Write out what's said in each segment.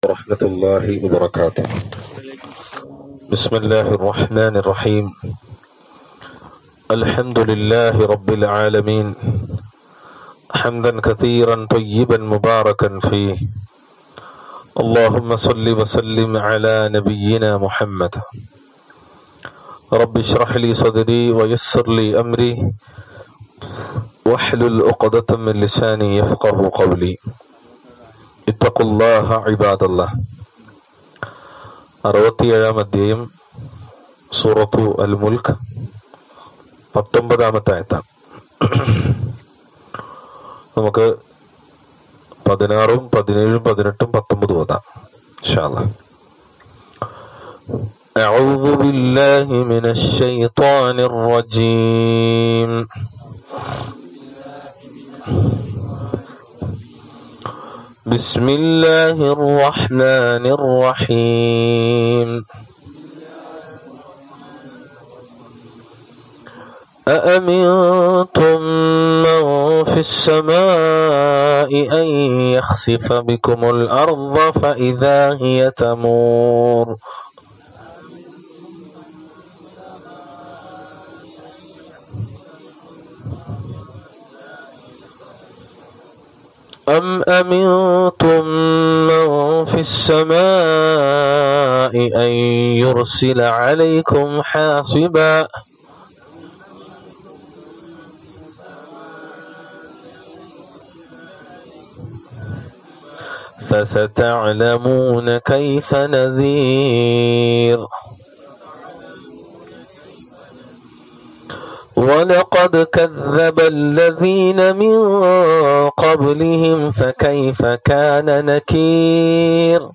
ورحمة الله وبركاته بسم الله الرحمن الرحيم الحمد لله رب العالمين حمدا كثيرا طيبا مباركا فيه اللهم صل وسلم على نبينا محمد رب اشرح لي صدري ويسر لي أمري واحلل عقدة من لساني يفقه قولي اتقوا الله عباد الله അറുപത്തിയേഴാം അധ്യായം സൂറത്തു അൽ മുൽക്ക് പത്തൊമ്പതാമത്തെ ആയത്താണ് നമുക്ക് പതിനാറും പതിനേഴും പതിനെട്ടും പത്തൊമ്പതും ഓതാം ഇൻഷാല്ലാ أعوذ بالله من الشيطان الرجيم بسم الله الرحمن الرحيم أأمنتم من في السماء أن يخسف بكم الأرض فإذا هي تمور أم أمنتم من في السماء أن يرسل عليكم حاصبا فستعلمون كيف نذير ولقد كذب الذين من قبلهم فكيف كان نكير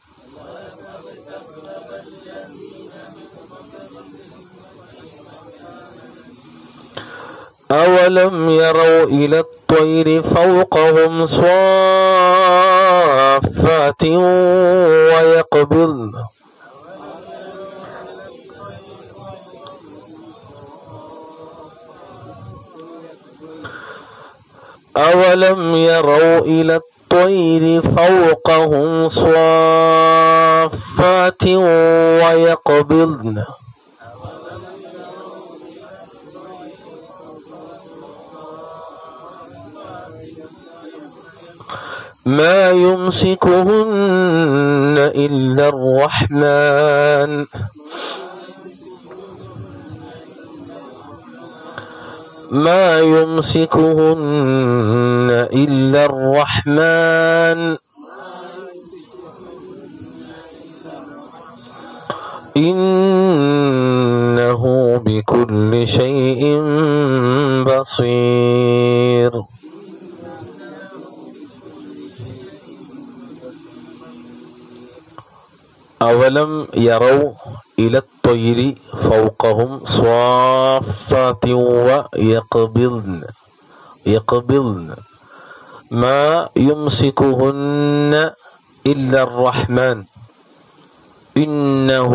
أولم يروا إلى الطير فوقهم صافات ويقبضن أولم يروا إلى الطير فوقهم صافات ويقبضن ما يمسكهن إلا الرحمن ما يمسكهن إلا الرحمن إنه بكل شيء بصير أولم يروا إلى الطير فوقهم صافات ويقبضن يقبضن ما يمسكهن إلا الرحمن إنه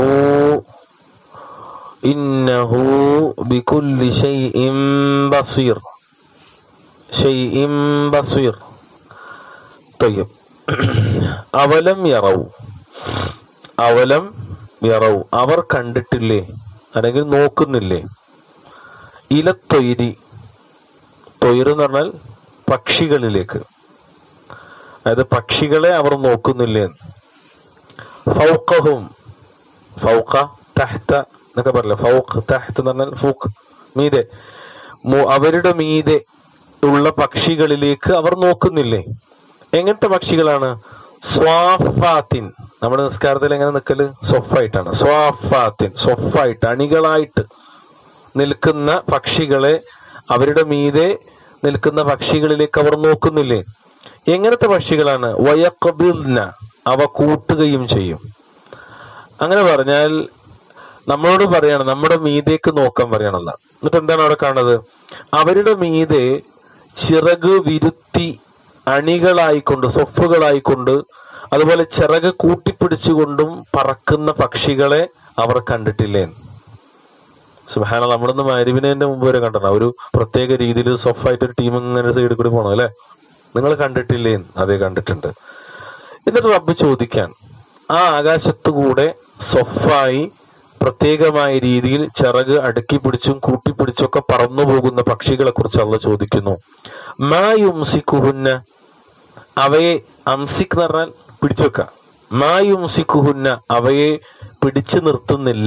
إنه بكل شيء بصير شيء بصير طيب أولم يروا അവലം യറവ് അവർ കണ്ടിട്ടില്ലേ അല്ലെങ്കിൽ നോക്കുന്നില്ലേ ഇലത്തൊയിരി തൊയിര് എന്ന് പറഞ്ഞാൽ പക്ഷികളിലേക്ക് അതായത് പക്ഷികളെ അവർ നോക്കുന്നില്ലേ ഫൗക്കഹും ഫൗക്ക തഹ്ത എന്നൊക്കെ പറയില്ല ഫൗക്ക് തഹ്ത്ത് എന്ന് പറഞ്ഞാൽ ഫൂക്ക് മീതെ മു- അവരുടെ മീതെ ഉള്ള പക്ഷികളിലേക്ക് അവർ നോക്കുന്നില്ലേ എങ്ങനത്തെ പക്ഷികളാണ് സ്വാഫാത്തിൻ നമ്മുടെ നിസ്കാരത്തിൽ എങ്ങനെ നിൽക്കല് സൊഫായിട്ടാണ് സ്വാഫാത്തിൻ സൊഫായിട്ട് അണികളായിട്ട് നിൽക്കുന്ന പക്ഷികളെ അവരുടെ മീതെ നിൽക്കുന്ന പക്ഷികളിലേക്ക് അവർ നോക്കുന്നില്ലേ എങ്ങനത്തെ പക്ഷികളാണ് വയക്കബിൽന അവ കൂട്ടുകയും ചെയ്യും അങ്ങനെ പറഞ്ഞാൽ നമ്മളോട് പറയണം നമ്മുടെ മീതേക്ക് നോക്കാൻ പറയണല്ല എന്നിട്ട് എന്താണ് അവിടെ കാണുന്നത് അവരുടെ മീതെ ചിറക് വിരുത്തി അണികളായിക്കൊണ്ട് സൊഫുകളായിക്കൊണ്ട് അതുപോലെ ചിറക് കൂട്ടിപ്പിടിച്ചുകൊണ്ടും പറക്കുന്ന പക്ഷികളെ അവർ കണ്ടിട്ടില്ലേ സുഹാന നമ്മളൊന്ന് മരുവിനെ മുമ്പ് വരെ കണ്ടോ ഒരു പ്രത്യേക രീതിയിൽ സൊഫായിട്ട് ഒരു ടീം ഇങ്ങനെ സൈഡിൽ കൂടി പോകണം അല്ലെ നിങ്ങൾ കണ്ടിട്ടില്ലേ അതെ കണ്ടിട്ടുണ്ട് എന്നിട്ട് റബ്ബ് ചോദിക്കാൻ ആ ആകാശത്തുകൂടെ സൊഫായി പ്രത്യേകമായ രീതിയിൽ ചിറക് അടുക്കി പിടിച്ചും കൂട്ടിപ്പിടിച്ചും ഒക്കെ പറന്നു പോകുന്ന പക്ഷികളെ കുറിച്ച് അള്ള ചോദിക്കുന്നു മാ യുംസിക്കുഹുന്ന അവയെ അംസിക് എന്ന് പറഞ്ഞാൽ പിടിച്ചു വെക്ക മാ യുംസിക്കുഹുന്ന അവയെ പിടിച്ചു നിർത്തുന്നില്ല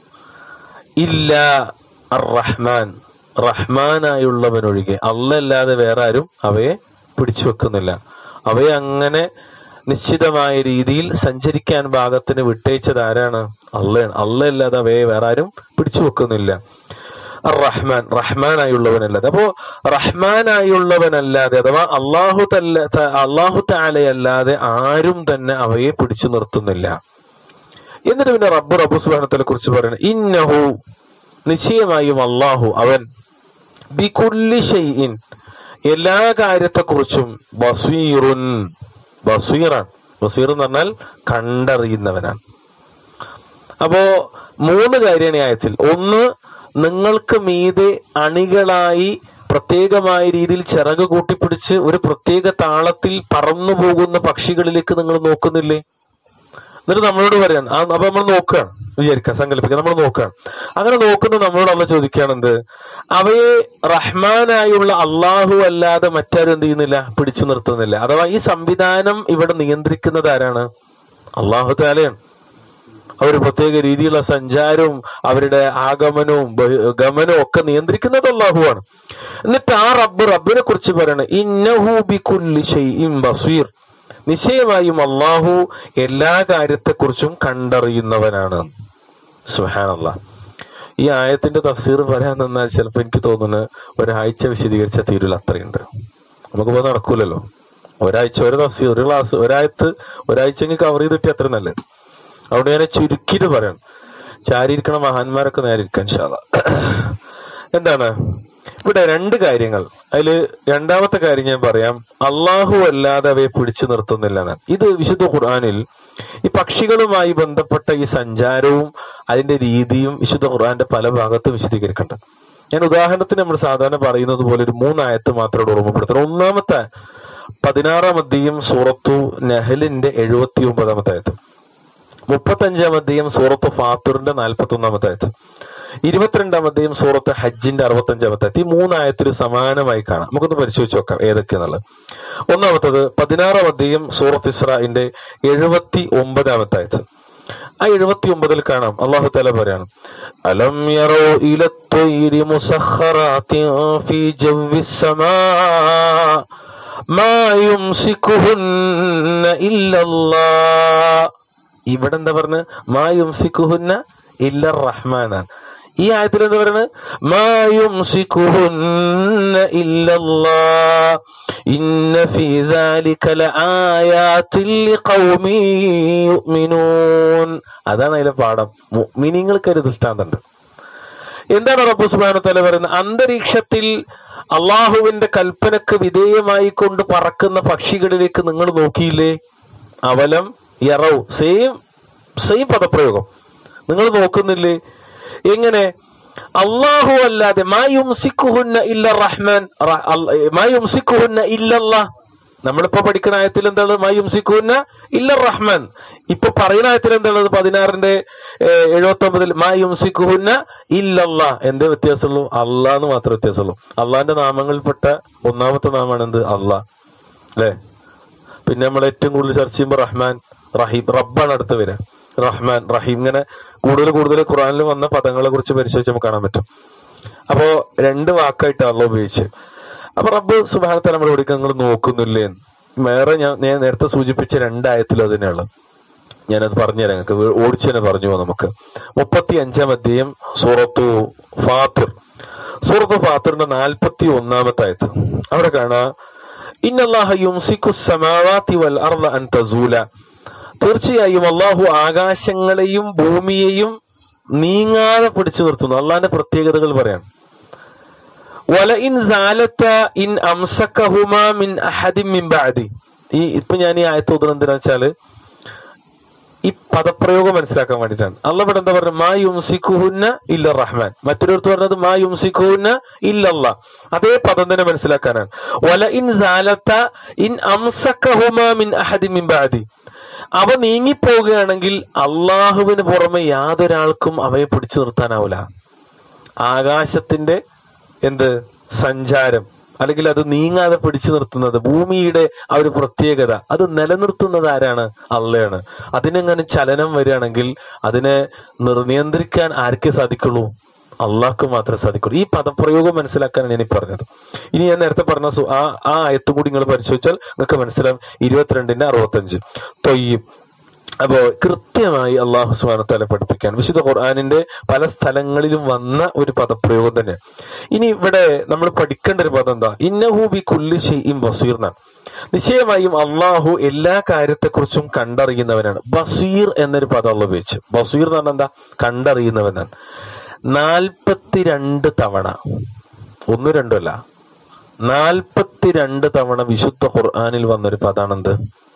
ഇല്ല അർ റഹ്മാൻ റഹ്മാനായുള്ളവനൊഴികെ അല്ലല്ലാതെ വേറെ ആരും അവയെ പിടിച്ചു വെക്കുന്നില്ല അവയെ അങ്ങനെ നിശ്ചിതമായ രീതിയിൽ സഞ്ചരിക്കാൻ ഭാഗത്തിന് വിട്ടയച്ചത് ആരാണ് അള്ളയാണ് അല്ലല്ലാതെ അവയെ വേറെ ആരും പിടിച്ചു വെക്കുന്നില്ല അർ റഹ്മാൻ റഹ്മാനായുള്ളവനല്ലാതെ അപ്പോ റഹ്മാനായുള്ളവനല്ലാതെ അഥവാ അള്ളാഹു തല്ല ത- അള്ളാഹു താലയല്ലാതെ ആരും തന്നെ അവയെ പിടിച്ചു നിർത്തുന്നില്ല എന്നിട്ട് പിന്നെ റബ്ബ് റബ്ബു സുബാനത്തിനെ കുറിച്ച് പറയുന്നത് ഇന്നഹു നിശ്ചയമായും അള്ളാഹു അവൻ ബികുല്ലി ഷൈഇൻ എല്ലാ കാര്യത്തെക്കുറിച്ചും ബസീറുൻ ബസീറാണ് ബസീർ എന്ന് പറഞ്ഞാൽ കണ്ടറിയുന്നവനാണ് അപ്പോ മൂന്ന് കാര്യമാണ് ഈ ആയത്തിൽ ഒന്ന് നിങ്ങൾക്ക് മീതെ അണികളായി പ്രത്യേകമായ രീതിയിൽ ചിറക് കൂട്ടിപ്പിടിച്ച് ഒരു പ്രത്യേക താളത്തിൽ പറന്നു പോകുന്ന പക്ഷികളിലേക്ക് നിങ്ങൾ നോക്കുന്നില്ലേ എന്നിട്ട് നമ്മളോട് പറയാൻ ആ അപ്പൊ നമ്മൾ നോക്കുകയാണ് വിചാരിക്കുക സങ്കല്പിക്കുക നമ്മൾ നോക്കുകയാണ് അങ്ങനെ നോക്കുന്ന നമ്മളോട് അള്ള ചോദിക്കുകയാണ് എന്ത് അവയെ റഹ്മാനായുള്ള അള്ളാഹു അല്ലാതെ മറ്റാരും എന്ത് ചെയ്യുന്നില്ല പിടിച്ചു നിർത്തുന്നില്ല അഥവാ ഈ സംവിധാനം ഇവിടെ നിയന്ത്രിക്കുന്നത് ആരാണ് അള്ളാഹു താലയാണ് അവർ പ്രത്യേക രീതിയിലുള്ള സഞ്ചാരവും അവരുടെ ആഗമനവും ബഹു- ഗമനവും ഒക്കെ നിയന്ത്രിക്കുന്നത് അള്ളാഹുവാണ് എന്നിട്ട് ആ റബ്ബ് റബ്ബിനെ കുറിച്ച് പറയണം ഇന്നഹു ബികുല്ലി ഷൈഇൻ ബസീർ നിശ്ചയമായും അള്ളാഹു എല്ലാ കാര്യത്തെക്കുറിച്ചും കണ്ടറിയുന്നവനാണ് സുഹാനല്ല ഈ ആയത്തിന്റെ തഫ്സീർ പറയാൻ നിന്നാൽ ചിലപ്പോൾ എനിക്ക് തോന്നുന്നു ഒരാഴ്ച വിശദീകരിച്ച തീരുല അത്രയുണ്ട് നമുക്കിപ്പോ നടക്കൂലല്ലോ ഒരാഴ്ച ഒരു തഫ്സീർ ഒരു ക്ലാസ് ഒരാഴ്ച ഒരാഴ്ച കവർ ചെയ്തിട്ട് അത്ര നല്ലത് അവിടെ ഞാൻ ചുരുക്കിയിട്ട് പറയാം ചാരിയിരിക്കണ മഹാന്മാരൊക്കെ നേരിരിക്കാൻ ശാല എന്താണ് ഇവിടെ രണ്ട് കാര്യങ്ങൾ അതില് രണ്ടാമത്തെ കാര്യം ഞാൻ പറയാം അള്ളാഹു അല്ലാതെ അവയെ പിടിച്ചു നിർത്തുന്നില്ല എന്നാണ് ഇത് വിശുദ്ധ ഖുർആനിൽ ഈ പക്ഷികളുമായി ബന്ധപ്പെട്ട ഈ സഞ്ചാരവും അതിന്റെ രീതിയും വിശുദ്ധ ഖുർആന്റെ പല ഭാഗത്തും വിശദീകരിക്കുന്നുണ്ട് ഞാൻ ഉദാഹരണത്തിന് നമ്മൾ സാധാരണ പറയുന്നത് പോലെ ഒരു മൂന്നായത്ത് മാത്രം ഇവിടെ ഓർമ്മപ്പെടുത്തണം ഒന്നാമത്തെ പതിനാറാം അധ്യയം സൂറത്തു നെഹലിന്റെ എഴുപത്തി ഒമ്പതാമത്തെ ആയത്ത് മുപ്പത്തഞ്ചാം അധ്യയം സൂറത്ത് ഫാത്തുറിന്റെ നാൽപ്പത്തി ഒന്നാമത്തെ ആയത്ത് ഇരുപത്തിരണ്ടാം അധ്യയം സൂറത്ത് ഹജ്ജിന്റെ അറുപത്തഞ്ചാമത്തെ ആയത്ത് ഈ മൂന്നായത്തിൽ സമാനമായി കാണാം നമുക്കൊന്ന് പരിശോധിച്ച് നോക്കാം ഏതൊക്കെയാന്നുള്ളത് ഒന്നാമത്തത് പതിനാറാം അധ്യയം സൂറത്ത് ഇസ്രായിന്റെ എഴുപത്തി ഒമ്പതാമത്തെ ആയത്ത് ആ എഴുപത്തി ഒമ്പതിൽ കാണാം അള്ളാഹു തല പറയാണ് അലം യറോ ഇലത്തൊയിരി മുസഖറാത്തിൻ ഫീ ജവ്വിസ് സമാ മാ യുംസിക്കുഹുന്ന ഇല്ലല്ലാഹ് ഇവിടെ എന്താ പറഞ്ഞ മാ യുംസിക്കുഹുന്ന ഇല്ല റഹ്മാനാണ് ഈ ആയത്തിൽ എന്താ പറയുന്നത് മാ യുംസിക്കുഹുന്ന ഇല്ലല്ലാഹ് ഇന്ന ഫീ ذلك لآيات لقوم يؤمنون അതാണ് അതിലെ പാഠം മുഅ്മിനീങ്ങൾക്ക് ഒരു ദൃഷ്ടാന്തമുണ്ട് എന്താണ് റബ്ബു സുബ്ഹാനഹു തആല പറയുന്നത് അന്തരീക്ഷത്തിൽ അള്ളാഹുവിന്റെ കൽപ്പനക്ക് വിധേയമായി കൊണ്ട് പറക്കുന്ന പക്ഷികളിലേക്ക് നിങ്ങൾ നോക്കിയില്ലേ അവലം യറവ് സെയിം സെയിം പദപ്രയോഗം നിങ്ങൾ നോക്കുന്നില്ലേ എങ്ങനെ അള്ളാഹു അല്ലാതെ മായുംസിക്കുഹുന്ന ഇല്ല റഹ്മാൻ റ- അൽ- മായുംസിക്കുഹുന്ന ഇല്ലല്ലാ നമ്മളിപ്പോ പഠിക്കുന്ന ആയത്തിൽ എന്താണ് മായുംസിക്കുഹുന്ന ഇല്ല റഹ്മാൻ ഇപ്പൊ പറയുന്ന ആയത്തിൽ എന്താണ് പതിനാറിന്റെ എഴുപത്തി ഒമ്പതിൽ മായുംസിക്കുഹുന്ന ഇല്ലല്ലാ എന്തേ വ്യത്യാസമുള്ളൂ അള്ളാന്ന് മാത്രമേ വ്യത്യാസമുള്ളൂ അള്ളാന്റെ നാമങ്ങളിൽപ്പെട്ട ഒന്നാമത്തെ നാമാണ് എന്ത് അള്ളാ അല്ലേ പിന്നെ നമ്മൾ ഏറ്റവും കൂടുതൽ ചർച്ച ചെയ്യുമ്പോൾ റഹ്മാൻ റഹീം റബ്ബാണ് അടുത്ത് വരിക റഹ്മാൻ റഹീം ഇങ്ങനെ കൂടുതൽ കൂടുതൽ ഖുറാനിൽ വന്ന പദങ്ങളെ കുറിച്ച് പരിശോധിച്ച് നമുക്ക് കാണാൻ പറ്റും അപ്പോ രണ്ട് വാക്കായിട്ട് അള്ള ഉപയോഗിച്ച് അപ്പൊ റബ്ബ് സുബാനത്തെ നമ്മൾ ഇവിടെ നിങ്ങൾ നോക്കുന്നില്ലേ എന്ന്. വേറെ ഞാൻ ഞാൻ നേരത്തെ സൂചിപ്പിച്ച രണ്ടായത്തിലും അത് തന്നെയാണ് ഞാനത് പറഞ്ഞുതരാം നിങ്ങൾക്ക് ഓടിച്ചു തന്നെ പറഞ്ഞു പോവാം നമുക്ക് മുപ്പത്തി അഞ്ചാം അധ്യായം സൂറത്തു ഫാത്തിർ സൂറത്തു ഫാത്തിറിന്റെ നാൽപ്പത്തി ഒന്നാമത്തെ ആയത്ത് അവിടെ കാണാ ഇന്നല്ലാഹ യുംസിക്കു സമാവാതി വൽ അർള അൻ തസൂല തീർച്ചയായും അള്ളാഹു ആകാശങ്ങളെയും ഭൂമിയെയും നീങ്ങാതെ പിടിച്ചു നിർത്തുന്നു അള്ളാഹിന്റെ പ്രത്യേകതകൾ പറയാം വല ഇൻ സാലത്ത ഇൻ അംസക്കഹുമാ മിൻ അഹദിൻ മിൻ ബഅദി ഈ ഇപ്പൊ ഞാൻ ഈ ആയത്ത് ഓതുന്നത് എന്തിനാ വെച്ചാല് ഈ പദപ്രയോഗം മനസ്സിലാക്കാൻ വേണ്ടിയിട്ടാണ് അള്ള ഇവിടെ എന്താ പറഞ്ഞത് മാ യുംസിക്കുഹുന്ന ഇല്ല റഹ്മാൻ മറ്റൊരിടത്ത് പറഞ്ഞത് മാ യുംസിക്കുഹുന്ന ഇല്ലല്ല അതേ പദം തന്നെ മനസ്സിലാക്കാനാണ് വല ഇൻ സാലത്ത ഇൻ അംസക്കഹുമാ മിൻ അഹദി മിൻ ബഅദി അവ നീങ്ങിപ്പോവുകയാണെങ്കിൽ അള്ളാഹുവിന് പുറമെ യാതൊരാൾക്കും അവയെ പിടിച്ചു നിർത്താനാവില്ല ആകാശത്തിന്റെ എന്ത് സഞ്ചാരം അല്ലെങ്കിൽ അത് നീങ്ങാതെ പിടിച്ചു നിർത്തുന്നത് ഭൂമിയുടെ ആ ഒരു പ്രത്യേകത അത് നിലനിർത്തുന്നത് ആരാണ് അള്ളയാണ് അതിനെങ്ങനെ ചലനം വരികയാണെങ്കിൽ അതിനെ നിർ- നിയന്ത്രിക്കാൻ ആർക്കേ സാധിക്കുള്ളൂ അള്ളാഹ്ക്ക് മാത്രമേ സാധിക്കുള്ളൂ ഈ പദപ്രയോഗം മനസ്സിലാക്കാനാണ് ഞാൻ ഈ പറഞ്ഞത് ഇനി ഞാൻ നേരത്തെ പറഞ്ഞ സു- ആ ആ ആയത്തും കൂടി നിങ്ങൾ പരിശോധിച്ചാൽ നിങ്ങൾക്ക് മനസ്സിലാവും ഇരുപത്തിരണ്ടിന്റെ അറുപത്തഞ്ച് തൊയ്യും അപ്പോ കൃത്യമായി അള്ളാഹു സുബാനത്താലെ പഠിപ്പിക്കാൻ വിശുദ്ധ ഖുർആാനിന്റെ പല സ്ഥലങ്ങളിലും വന്ന ഒരു പദപ്രയോഗം തന്നെ ഇനി ഇവിടെ നമ്മൾ പഠിക്കേണ്ട ഒരു പദം എന്താ ഇന്നഹൂബി കുല്ലി ഷെയ്യും ബസീർ എന്നാണ് നിശ്ചയമായും അള്ളാഹു എല്ലാ കാര്യത്തെക്കുറിച്ചും കണ്ടറിയുന്നവനാണ് ബസീർ എന്നൊരു പദം അള്ള ഉപയോഗിച്ചു ബസീർ എന്ന് പറഞ്ഞാൽ എന്താ കണ്ടറിയുന്നവനാണ് നാൽപ്പത്തിരണ്ട് തവണ ഒന്ന് രണ്ടല്ല നാൽപ്പത്തിരണ്ട് തവണ വിശുദ്ധ ഖുർആാനിൽ വന്നൊരു പദാണെന്ത്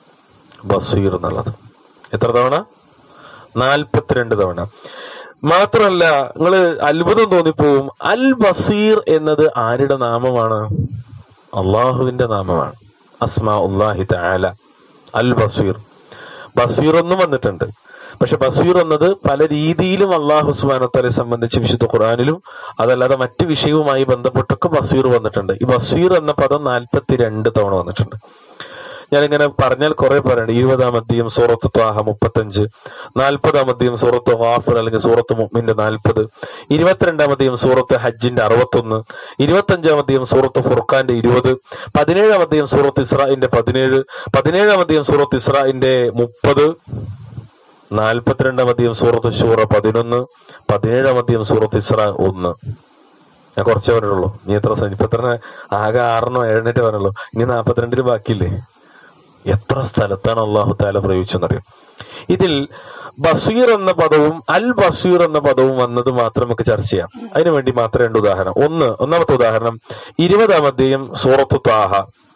ബസീർ എന്നുള്ളത് എത്ര തവണ നാൽപ്പത്തിരണ്ട് തവണ മാത്രമല്ല നിങ്ങൾ അത്ഭുതം തോന്നിപ്പോവും അൽ ബസീർ എന്നത് ആരുടെ നാമമാണ് അള്ളാഹുവിന്റെ നാമമാണ് അസ്മാ ഉല്ലാഹി തആല അൽ ബസീർ ബസീർ എന്നും വന്നിട്ടുണ്ട് പക്ഷെ ബസീർ എന്നത് പല രീതിയിലും അള്ളാഹു സുബാനത്തലെ സംബന്ധിച്ച് വിശുദ്ധ ഖുറാനിലും അതല്ലാതെ മറ്റു വിഷയവുമായി ബന്ധപ്പെട്ടൊക്കെ ബസീർ വന്നിട്ടുണ്ട് ഈ ബസീർ എന്ന പദം നാൽപ്പത്തിരണ്ട് തവണ വന്നിട്ടുണ്ട് ഞാനിങ്ങനെ പറഞ്ഞാൽ കുറെ പറയാനുണ്ട് ഇരുപതാം അധ്യയം സൂറത്ത് ത്വാഹ മുപ്പത്തഞ്ച് നാൽപ്പതാം അധ്യയം സൂറത്ത് ഹാഫിർ അല്ലെങ്കിൽ സൂറത്ത് മുഅ്മിന്റെ നാൽപ്പത് ഇരുപത്തിരണ്ടാം അധ്യയം സൂറത്ത് ഹജ്ജിന്റെ അറുപത്തൊന്ന് ഇരുപത്തഞ്ചാം അധ്യയം സൂറത്ത് ഫുർഖാന്റെ ഇരുപത് പതിനേഴാം അധ്യയം സൂറത്ത് ഇസ്രായിന്റെ പതിനേഴ് പതിനേഴാം അധ്യയം സൂറത്ത് ഇസ്രായിന്റെ മുപ്പത് നാൽപ്പത്തിരണ്ടാം അധ്യയം സൂറത്ത് ഷൂറ പതിനൊന്ന് പതിനേഴാം അധ്യയം സൂറത്ത് ഇസ്ര ഒന്ന് ഞാൻ കുറച്ചേ പറഞ്ഞുള്ളൂ നീ എത്ര സ- ഇപ്പൊ എത്ര ആകെ ആറെണ്ണോ ഏഴെണ്ണേ പറഞ്ഞുള്ളൂ ഇനി നാൽപ്പത്തിരണ്ടിന് ബാക്കിയില്ലേ എത്ര സ്ഥലത്താണ് അള്ളാഹു താല പ്രയോഗിച്ചെന്നറിയും ഇതിൽ ബസീർ എന്ന പദവും അൽ ബസീർ എന്ന പദവും വന്നത് മാത്രം നമുക്ക് ചർച്ച ചെയ്യാം അതിനു വേണ്ടി മാത്രം രണ്ട് ഉദാഹരണം ഒന്ന് ഒന്നാമത്തെ ഉദാഹരണം ഇരുപതാം അധ്യയം സൂറത്തു താഹ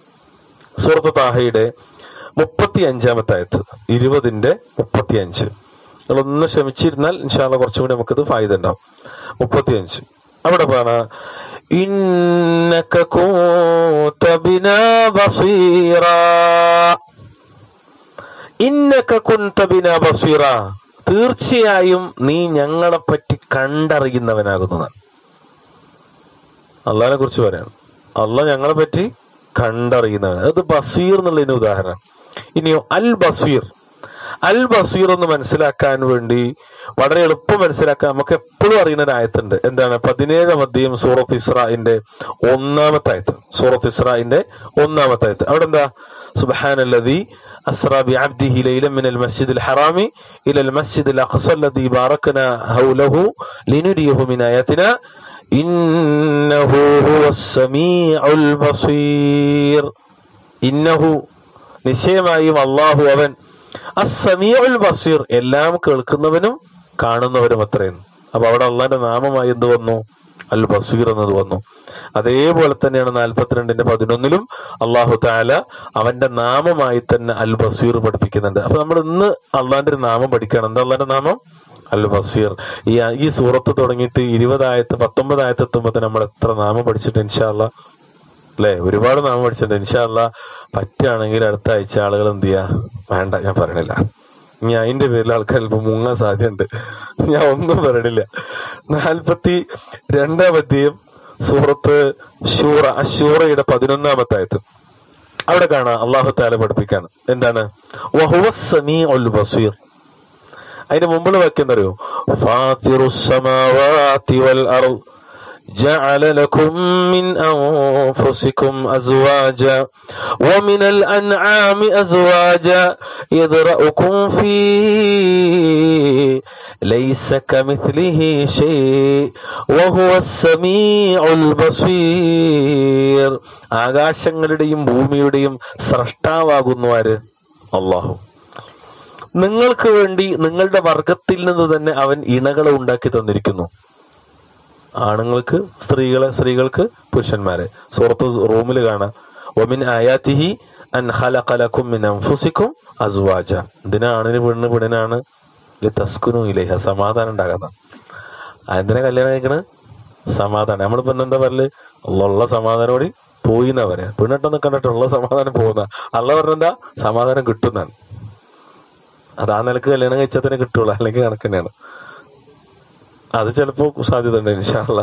സൂറത്ത് താഹയുടെ മുപ്പത്തി അഞ്ചാമത്തെ ആയത്ത് ഇരുപതിന്റെ മുപ്പത്തി അഞ്ച് നിങ്ങളൊന്ന് ശ്രമിച്ചിരുന്നാൽ ഇൻഷാല്ല കുറച്ചും കൂടി നമുക്കിത് ഫായ്ദ ഉണ്ടാവും മുപ്പത്തി അഞ്ച് അവിടെ പറ ഇന്നക കൂത ബിനാ ബസീറാ ഇന്നക കുന്ത ബിനാ ബസീറ തീർച്ചയായും നീ ഞങ്ങളെ പറ്റി കണ്ടറിയുന്നവനാകുന്നതാണ് അള്ളാഹിനെ കുറിച്ച് പറയാണ് അള്ളാഹ് ഞങ്ങളെ പറ്റി കണ്ടറിയുന്നവൻ അത് ബസീർ എന്നുള്ളതിന് ഉദാഹരണം ഇനിയോ അൽ ബസീർ അൽ ബസീർ എന്ന് മനസ്സിലാക്കാൻ വേണ്ടി വളരെ എളുപ്പം മനസ്സിലാക്കാൻ നമുക്ക് എപ്പോഴും അറിയുന്ന ഒരു ആയത്തുണ്ട് എന്താണ് പതിനേഴാം അധ്യയം സൂറത്ത് ഇസ്രായിന്റെ ഒന്നാമത്തെ ആയത്ത് സൂറത്ത് ഇസ്രായിന്റെ ഒന്നാമത്തെ ആയത്ത് അവിടെ എന്താ സുബാനല്ലതി أسرى بعبده ليلا من المسجد الحرام إلى المسجد الأقصى الذي باركنا حوله لنريه من آياتنا إنه هو السميع البصير إنه നിശ്ചയമായും അള്ളാഹു അവൻ അസമീഉൽ ബസീർ എല്ലാം കേൾക്കുന്നവനും കാണുന്നവനും അത്രയെന്ന് അപ്പൊ അവിടെ അള്ളാന്റെ നാമമായി എന്ത് വന്നു അൽ ബസീർ എന്നത് വന്നു അതേപോലെ തന്നെയാണ് നാൽപ്പത്തിരണ്ടിന്റെ പതിനൊന്നിലും അള്ളാഹു താല അവന്റെ നാമമായി തന്നെ അൽ ബസീർ പഠിപ്പിക്കുന്നുണ്ട് അപ്പൊ നമ്മൾ ഇന്ന് അള്ളാന്റെ ഒരു നാമം പഠിക്കണം എന്താ അള്ളാന്റെ നാമം അൽ ബസീർ ഈ ഈ സൂറത്ത് തുടങ്ങിയിട്ട് ഇരുപതായത്ത് പത്തൊമ്പതായത്ത് എത്തുമ്പോ തന്നെ നമ്മൾ എത്ര നാമം പഠിച്ചിട്ട് ഇൻഷാല്ല അല്ലെ ഒരുപാട് നാമം പഠിച്ചിട്ടുണ്ട് ഇൻഷാല്ല പറ്റുകയാണെങ്കിൽ അടുത്ത ആഴ്ച ആളുകൾ എന്ത് ചെയ്യാ വേണ്ട ഞാൻ പറയണില്ല ഇനി അതിന്റെ പേരിൽ ആൾക്കാർ ഇപ്പൊ മുങ്ങാൻ സാധ്യതയുണ്ട് ഞാൻ ഒന്നും പറയണില്ല നാൽപ്പത്തി രണ്ടാം അധ്യയം സൂറത്ത് ഷൂറ അഷൂറയുടെ പതിനൊന്നാമത്തെ ആയത്ത് അവിടെ കാണാം അള്ളാഹു താല പഠിപ്പിക്കാണ് എന്താണ് വഹുവ സമീഉൽ ബസീർ അതിന്റെ മുമ്പിൽ വാക്യെന്തറിയോ ഫാത്തിറുസ്സമാവാതി വൽ അർദ് جعل لكم من أنفسكم أزواجا ومن الأنعام أزواجا يذرأكم فيه ليس كمثله شيء وهو السميع البصير ആകാശങ്ങളുടെയും ഭൂമിയുടെയും സ്രഷ്ടാവാകുന്നു ആര് അള്ളാഹു നിങ്ങൾക്ക് വേണ്ടി നിങ്ങളുടെ വർഗത്തിൽ നിന്ന് തന്നെ അവൻ ഇണകളെ ഉണ്ടാക്കി തന്നിരിക്കുന്നു ആണുങ്ങൾക്ക് സ്ത്രീകളെ സ്ത്രീകൾക്ക് പുരുഷന്മാരെ സൂറത്ത് റൂമിൽ കാണാം ഒമിൻ ആയാത്തിഹി അൻ ഖലഖലക്കും മിൻ അൻഫുസിക്കും അസ്വാജ ഇതിന് ആണിന് പെണ്ണ് പെണ്ണിനാണ് തസ്കുനു ഇലേഹ സമാധാനം ഉണ്ടാകാത്ത എന്തിനാ കല്യാണം കഴിക്കണ് സമാധാനം നമ്മളിപ്പോ എന്താ പറയല് ഉള്ള സമാധാനോടി പോയി എന്നാ പറയാ പെണ്ണിട്ടൊന്നും കണ്ടിട്ട് ഉള്ള സമാധാനം പോകുന്ന അള്ള പറഞ്ഞെന്താ സമാധാനം കിട്ടുന്നാണ് അത് ആ നിലക്ക് കല്യാണം കഴിച്ചാൽ തന്നെ കിട്ടുള്ളൂ അല്ലെങ്കിൽ കണക്ക് തന്നെയാണ് അത് ചിലപ്പോ സാധ്യത ഉണ്ട് ഇൻഷാല്ല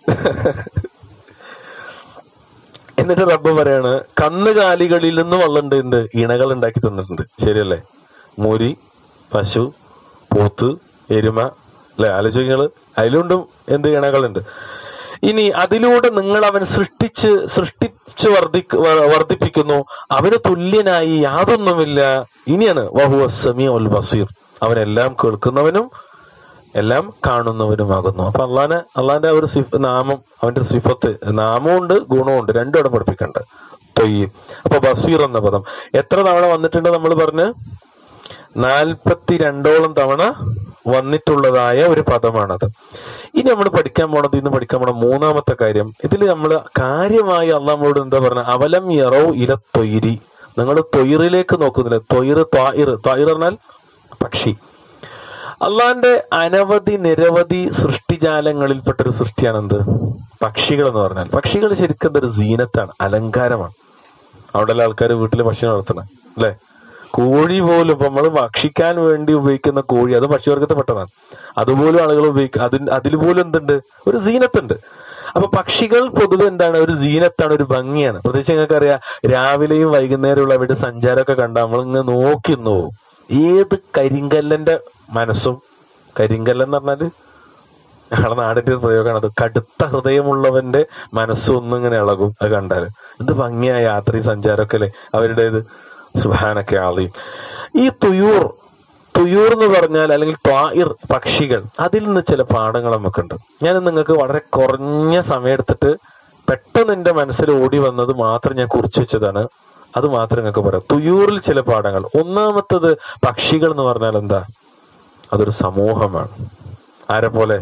എന്നിട്ട് റബ്ബ് പറയാണ് കന്നുകാലികളിൽ നിന്ന് വള്ളുണ്ട് എന്ത് ഇണകൾ ഉണ്ടാക്കി തന്നിട്ടുണ്ട് ശരിയല്ലേ മൂരി പശു പോത്ത് എരുമ അല്ലെ ആലോചിക്കങ്ങള് അതിലുണ്ടും എന്ത് ഇണകളുണ്ട് ഇനി അതിലൂടെ നിങ്ങൾ അവൻ സൃഷ്ടിച്ച് സൃഷ്ടിച്ച് വർദ്ധിക്ക് വ- വർദ്ധിപ്പിക്കുന്നു അവന് തുല്യനായി യാതൊന്നുമില്ല ഇനിയാണ് വഹുവ സമീ ഉൽ ബസീർ അവനെല്ലാം കേൾക്കുന്നവനും എല്ലാം കാണുന്നവനുമാകുന്നു അപ്പൊ അള്ളാനെ അള്ളാന്റെ ആ ഒരു സിഫ് നാമം അവന്റെ ഒരു സിഫത്ത് നാമമുണ്ട് ഗുണമുണ്ട് രണ്ടും ഇവിടെ പഠിപ്പിക്കണ്ട് തൊയ്യ് അപ്പൊ ബസീർ എന്ന പദം എത്ര തവണ വന്നിട്ടുണ്ട് നമ്മൾ പറഞ്ഞ് നാൽപ്പത്തി രണ്ടോളം തവണ വന്നിട്ടുള്ളതായ ഒരു പദമാണത് ഇനി നമ്മൾ പഠിക്കാൻ പോണത് ഇന്ന് പഠിക്കാൻ പോണ മൂന്നാമത്തെ കാര്യം ഇതിൽ നമ്മൾ കാര്യമായി അള്ളാഹ് നമ്മളോട് എന്താ പറഞ്ഞ അവലം യറോ ഇല തൊയ്രി നിങ്ങൾ തൊയ്റിലേക്ക് നോക്കുന്നില്ല തൊയ്റ് ത്വായിർ ത്വായിർ പറഞ്ഞാൽ പക്ഷി അള്ളാന്റെ അനവധി നിരവധി സൃഷ്ടിജാലങ്ങളിൽപ്പെട്ട ഒരു സൃഷ്ടിയാണ് എന്ത് പക്ഷികൾ എന്ന് പറഞ്ഞാൽ പക്ഷികൾ ശരിക്കും എന്തൊരു സീനത്താണ് അലങ്കാരമാണ് അവിടെ ആൾക്കാർ വീട്ടിൽ പക്ഷി വളർത്തണം അല്ലെ കോഴി പോലും ഇപ്പൊ നമ്മൾ ഭക്ഷിക്കാൻ വേണ്ടി ഉപയോഗിക്കുന്ന കോഴി അത് പക്ഷിവർഗത്തിൽ പെട്ടതാണ് അതുപോലും ആളുകൾ ഉപയോഗിക്കും അതിന് അതിൽ പോലും എന്തുണ്ട് ഒരു സീനത്തുണ്ട് അപ്പൊ പക്ഷികൾ പൊതുവെ എന്താണ് ഒരു സീനത്താണ് ഒരു ഭംഗിയാണ് പ്രത്യേകിച്ച് നിങ്ങൾക്ക് അറിയാം രാവിലെയും വൈകുന്നേരമുള്ള അവരുടെ സഞ്ചാരമൊക്കെ കണ്ട നമ്മൾ ഇങ്ങനെ നോക്കി നിന്ന് പോകും ഏത് കരിങ്കല്ലന്റെ മനസ്സും കരിങ്കല്ലെന്ന് പറഞ്ഞാല് ഞങ്ങളുടെ നാടിന്റെ ഒരു പ്രയോഗമാണ് അത് കടുത്ത ഹൃദയമുള്ളവന്റെ മനസ്സൊന്നും ഇങ്ങനെ ഇളകും അത് കണ്ടാല് എന്ത് ഭംഗിയായ യാത്രയും സഞ്ചാരമൊക്കെ അല്ലേ അവരുടേത് സുഹാനൊക്കെ ആളി ഈ തുയൂർ തുയൂർ എന്ന് പറഞ്ഞാൽ അല്ലെങ്കിൽ ത്വായിർ പക്ഷികൾ അതിൽ നിന്ന് ചില പാഠങ്ങൾ നമുക്കുണ്ട് ഞാൻ നിങ്ങൾക്ക് വളരെ കുറഞ്ഞ സമയം എടുത്തിട്ട് പെട്ടെന്ന് എന്റെ മനസ്സിൽ ഓടി വന്നത് മാത്രം ഞാൻ കുറിച്ചു വെച്ചതാണ് അത് മാത്രം നിങ്ങൾക്ക് പറയാം തുയൂറിൽ ചില പാഠങ്ങൾ ഒന്നാമത്തത് പക്ഷികൾ എന്ന് പറഞ്ഞാൽ എന്താ അതൊരു സമൂഹമാണ് ആരെ പോലെ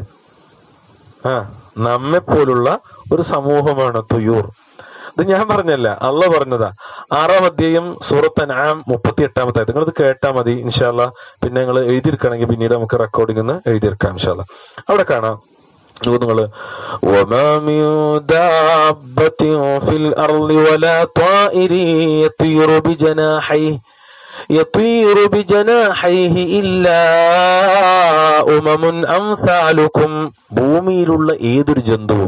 ആ നമ്മെ പോലുള്ള ഒരു സമൂഹമാണ് തുയൂർ ഇത് ഞാൻ പറഞ്ഞല്ല അള്ള പറഞ്ഞതാ ആറാം അധ്യായം സൂറത്ത് അനാം മുപ്പത്തി എട്ടാമത്തെ നിങ്ങൾ ഇത് കേട്ടാ മതി ഇൻഷാല്ല പിന്നെ നിങ്ങൾ എഴുതിയിരിക്കണമെങ്കിൽ പിന്നീട് നമുക്ക് റെക്കോർഡിംഗ് നിന്ന് എഴുതിയെടുക്കാം ഇൻഷാല്ല അവിടെ കാണാം നിങ്ങൾ وما من دابة في الأرض ولا طائر يطير بجناحيه يطير بجناحيه إلا أمم أمثالكم ഭൂമിയിലുള്ള ഏതൊരു ജന്തുവും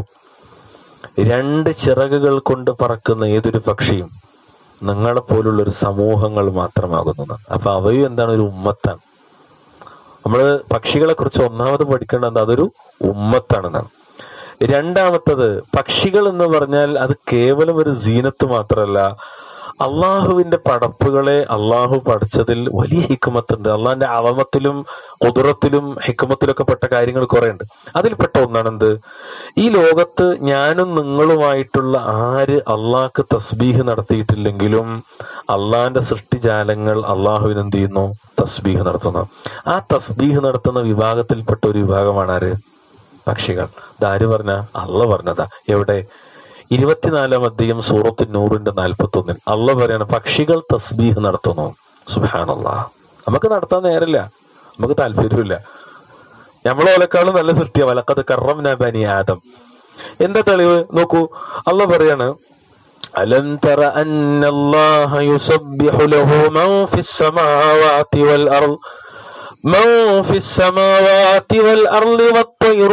രണ്ട് ചിറകുകൾ കൊണ്ട് പറക്കുന്ന ഏതൊരു പക്ഷിയും നിങ്ങളെ പോലുള്ള ഒരു സമൂഹങ്ങൾ മാത്രമാകുന്നു അപ്പൊ അവയും എന്താണ് ഒരു ഉമ്മത്താണ് നമ്മള് പക്ഷികളെ കുറിച്ച് ഒന്നാമത് പഠിക്കേണ്ടത് അതൊരു ഉമ്മത്താണെന്നാണ് രണ്ടാമത്തത് പക്ഷികൾ എന്ന് പറഞ്ഞാൽ അത് കേവലം ഒരു സീനത്ത് മാത്രമല്ല അള്ളാഹുവിന്റെ പടപ്പുകളെ അള്ളാഹു പഠിച്ചതിൽ വലിയ ഹിക്കുമത്തുണ്ട് അള്ളാഹിന്റെ അളമത്തിലും കുതിരത്തിലും ഹിക്കുമത്തിലൊക്കെ പെട്ട കാര്യങ്ങൾ കുറെ ഉണ്ട് അതിൽപ്പെട്ട ഒന്നാണ് എന്ത് ഈ ലോകത്ത് ഞാനും നിങ്ങളുമായിട്ടുള്ള ആര് അള്ളാഹ്ക്ക് തസ്ബീഹ് നടത്തിയിട്ടില്ലെങ്കിലും അള്ളാഹിന്റെ സൃഷ്ടിജാലങ്ങൾ അള്ളാഹുവിന് എന്ത് ചെയ്യുന്നു തസ്ബീഹ് നടത്തുന്നു ആ തസ്ബീഹ് നടത്തുന്ന വിഭാഗത്തിൽപ്പെട്ട ഒരു വിഭാഗമാണ് ആര് പക്ഷികൾ ഇതാര് പറഞ്ഞ അള്ള പറഞ്ഞതാ എവിടെ ഇരുപത്തിനാലാം അധ്യയം സൂറത്ത് നൂറിന്റെ നാൽപ്പത്തി ഒന്നിൽ അള്ള പറയാണ് പക്ഷികൾ തസ്ബീഹ് നടത്തുന്നു സുഹാനല്ല നമുക്ക് നടത്താൻ നേരമില്ല നമുക്ക് താല്പര്യമില്ല നമ്മളെ ഓലക്കാളും നല്ല സൃഷ്ടിയാ വലക്കത് കറം ബനി ആദം എന്താ തെളിവ് നോക്കൂ അള്ള പറയാണ് ألم تر أن الله يسبح له من في السماوات والأرض من في السماوات والأرض والطير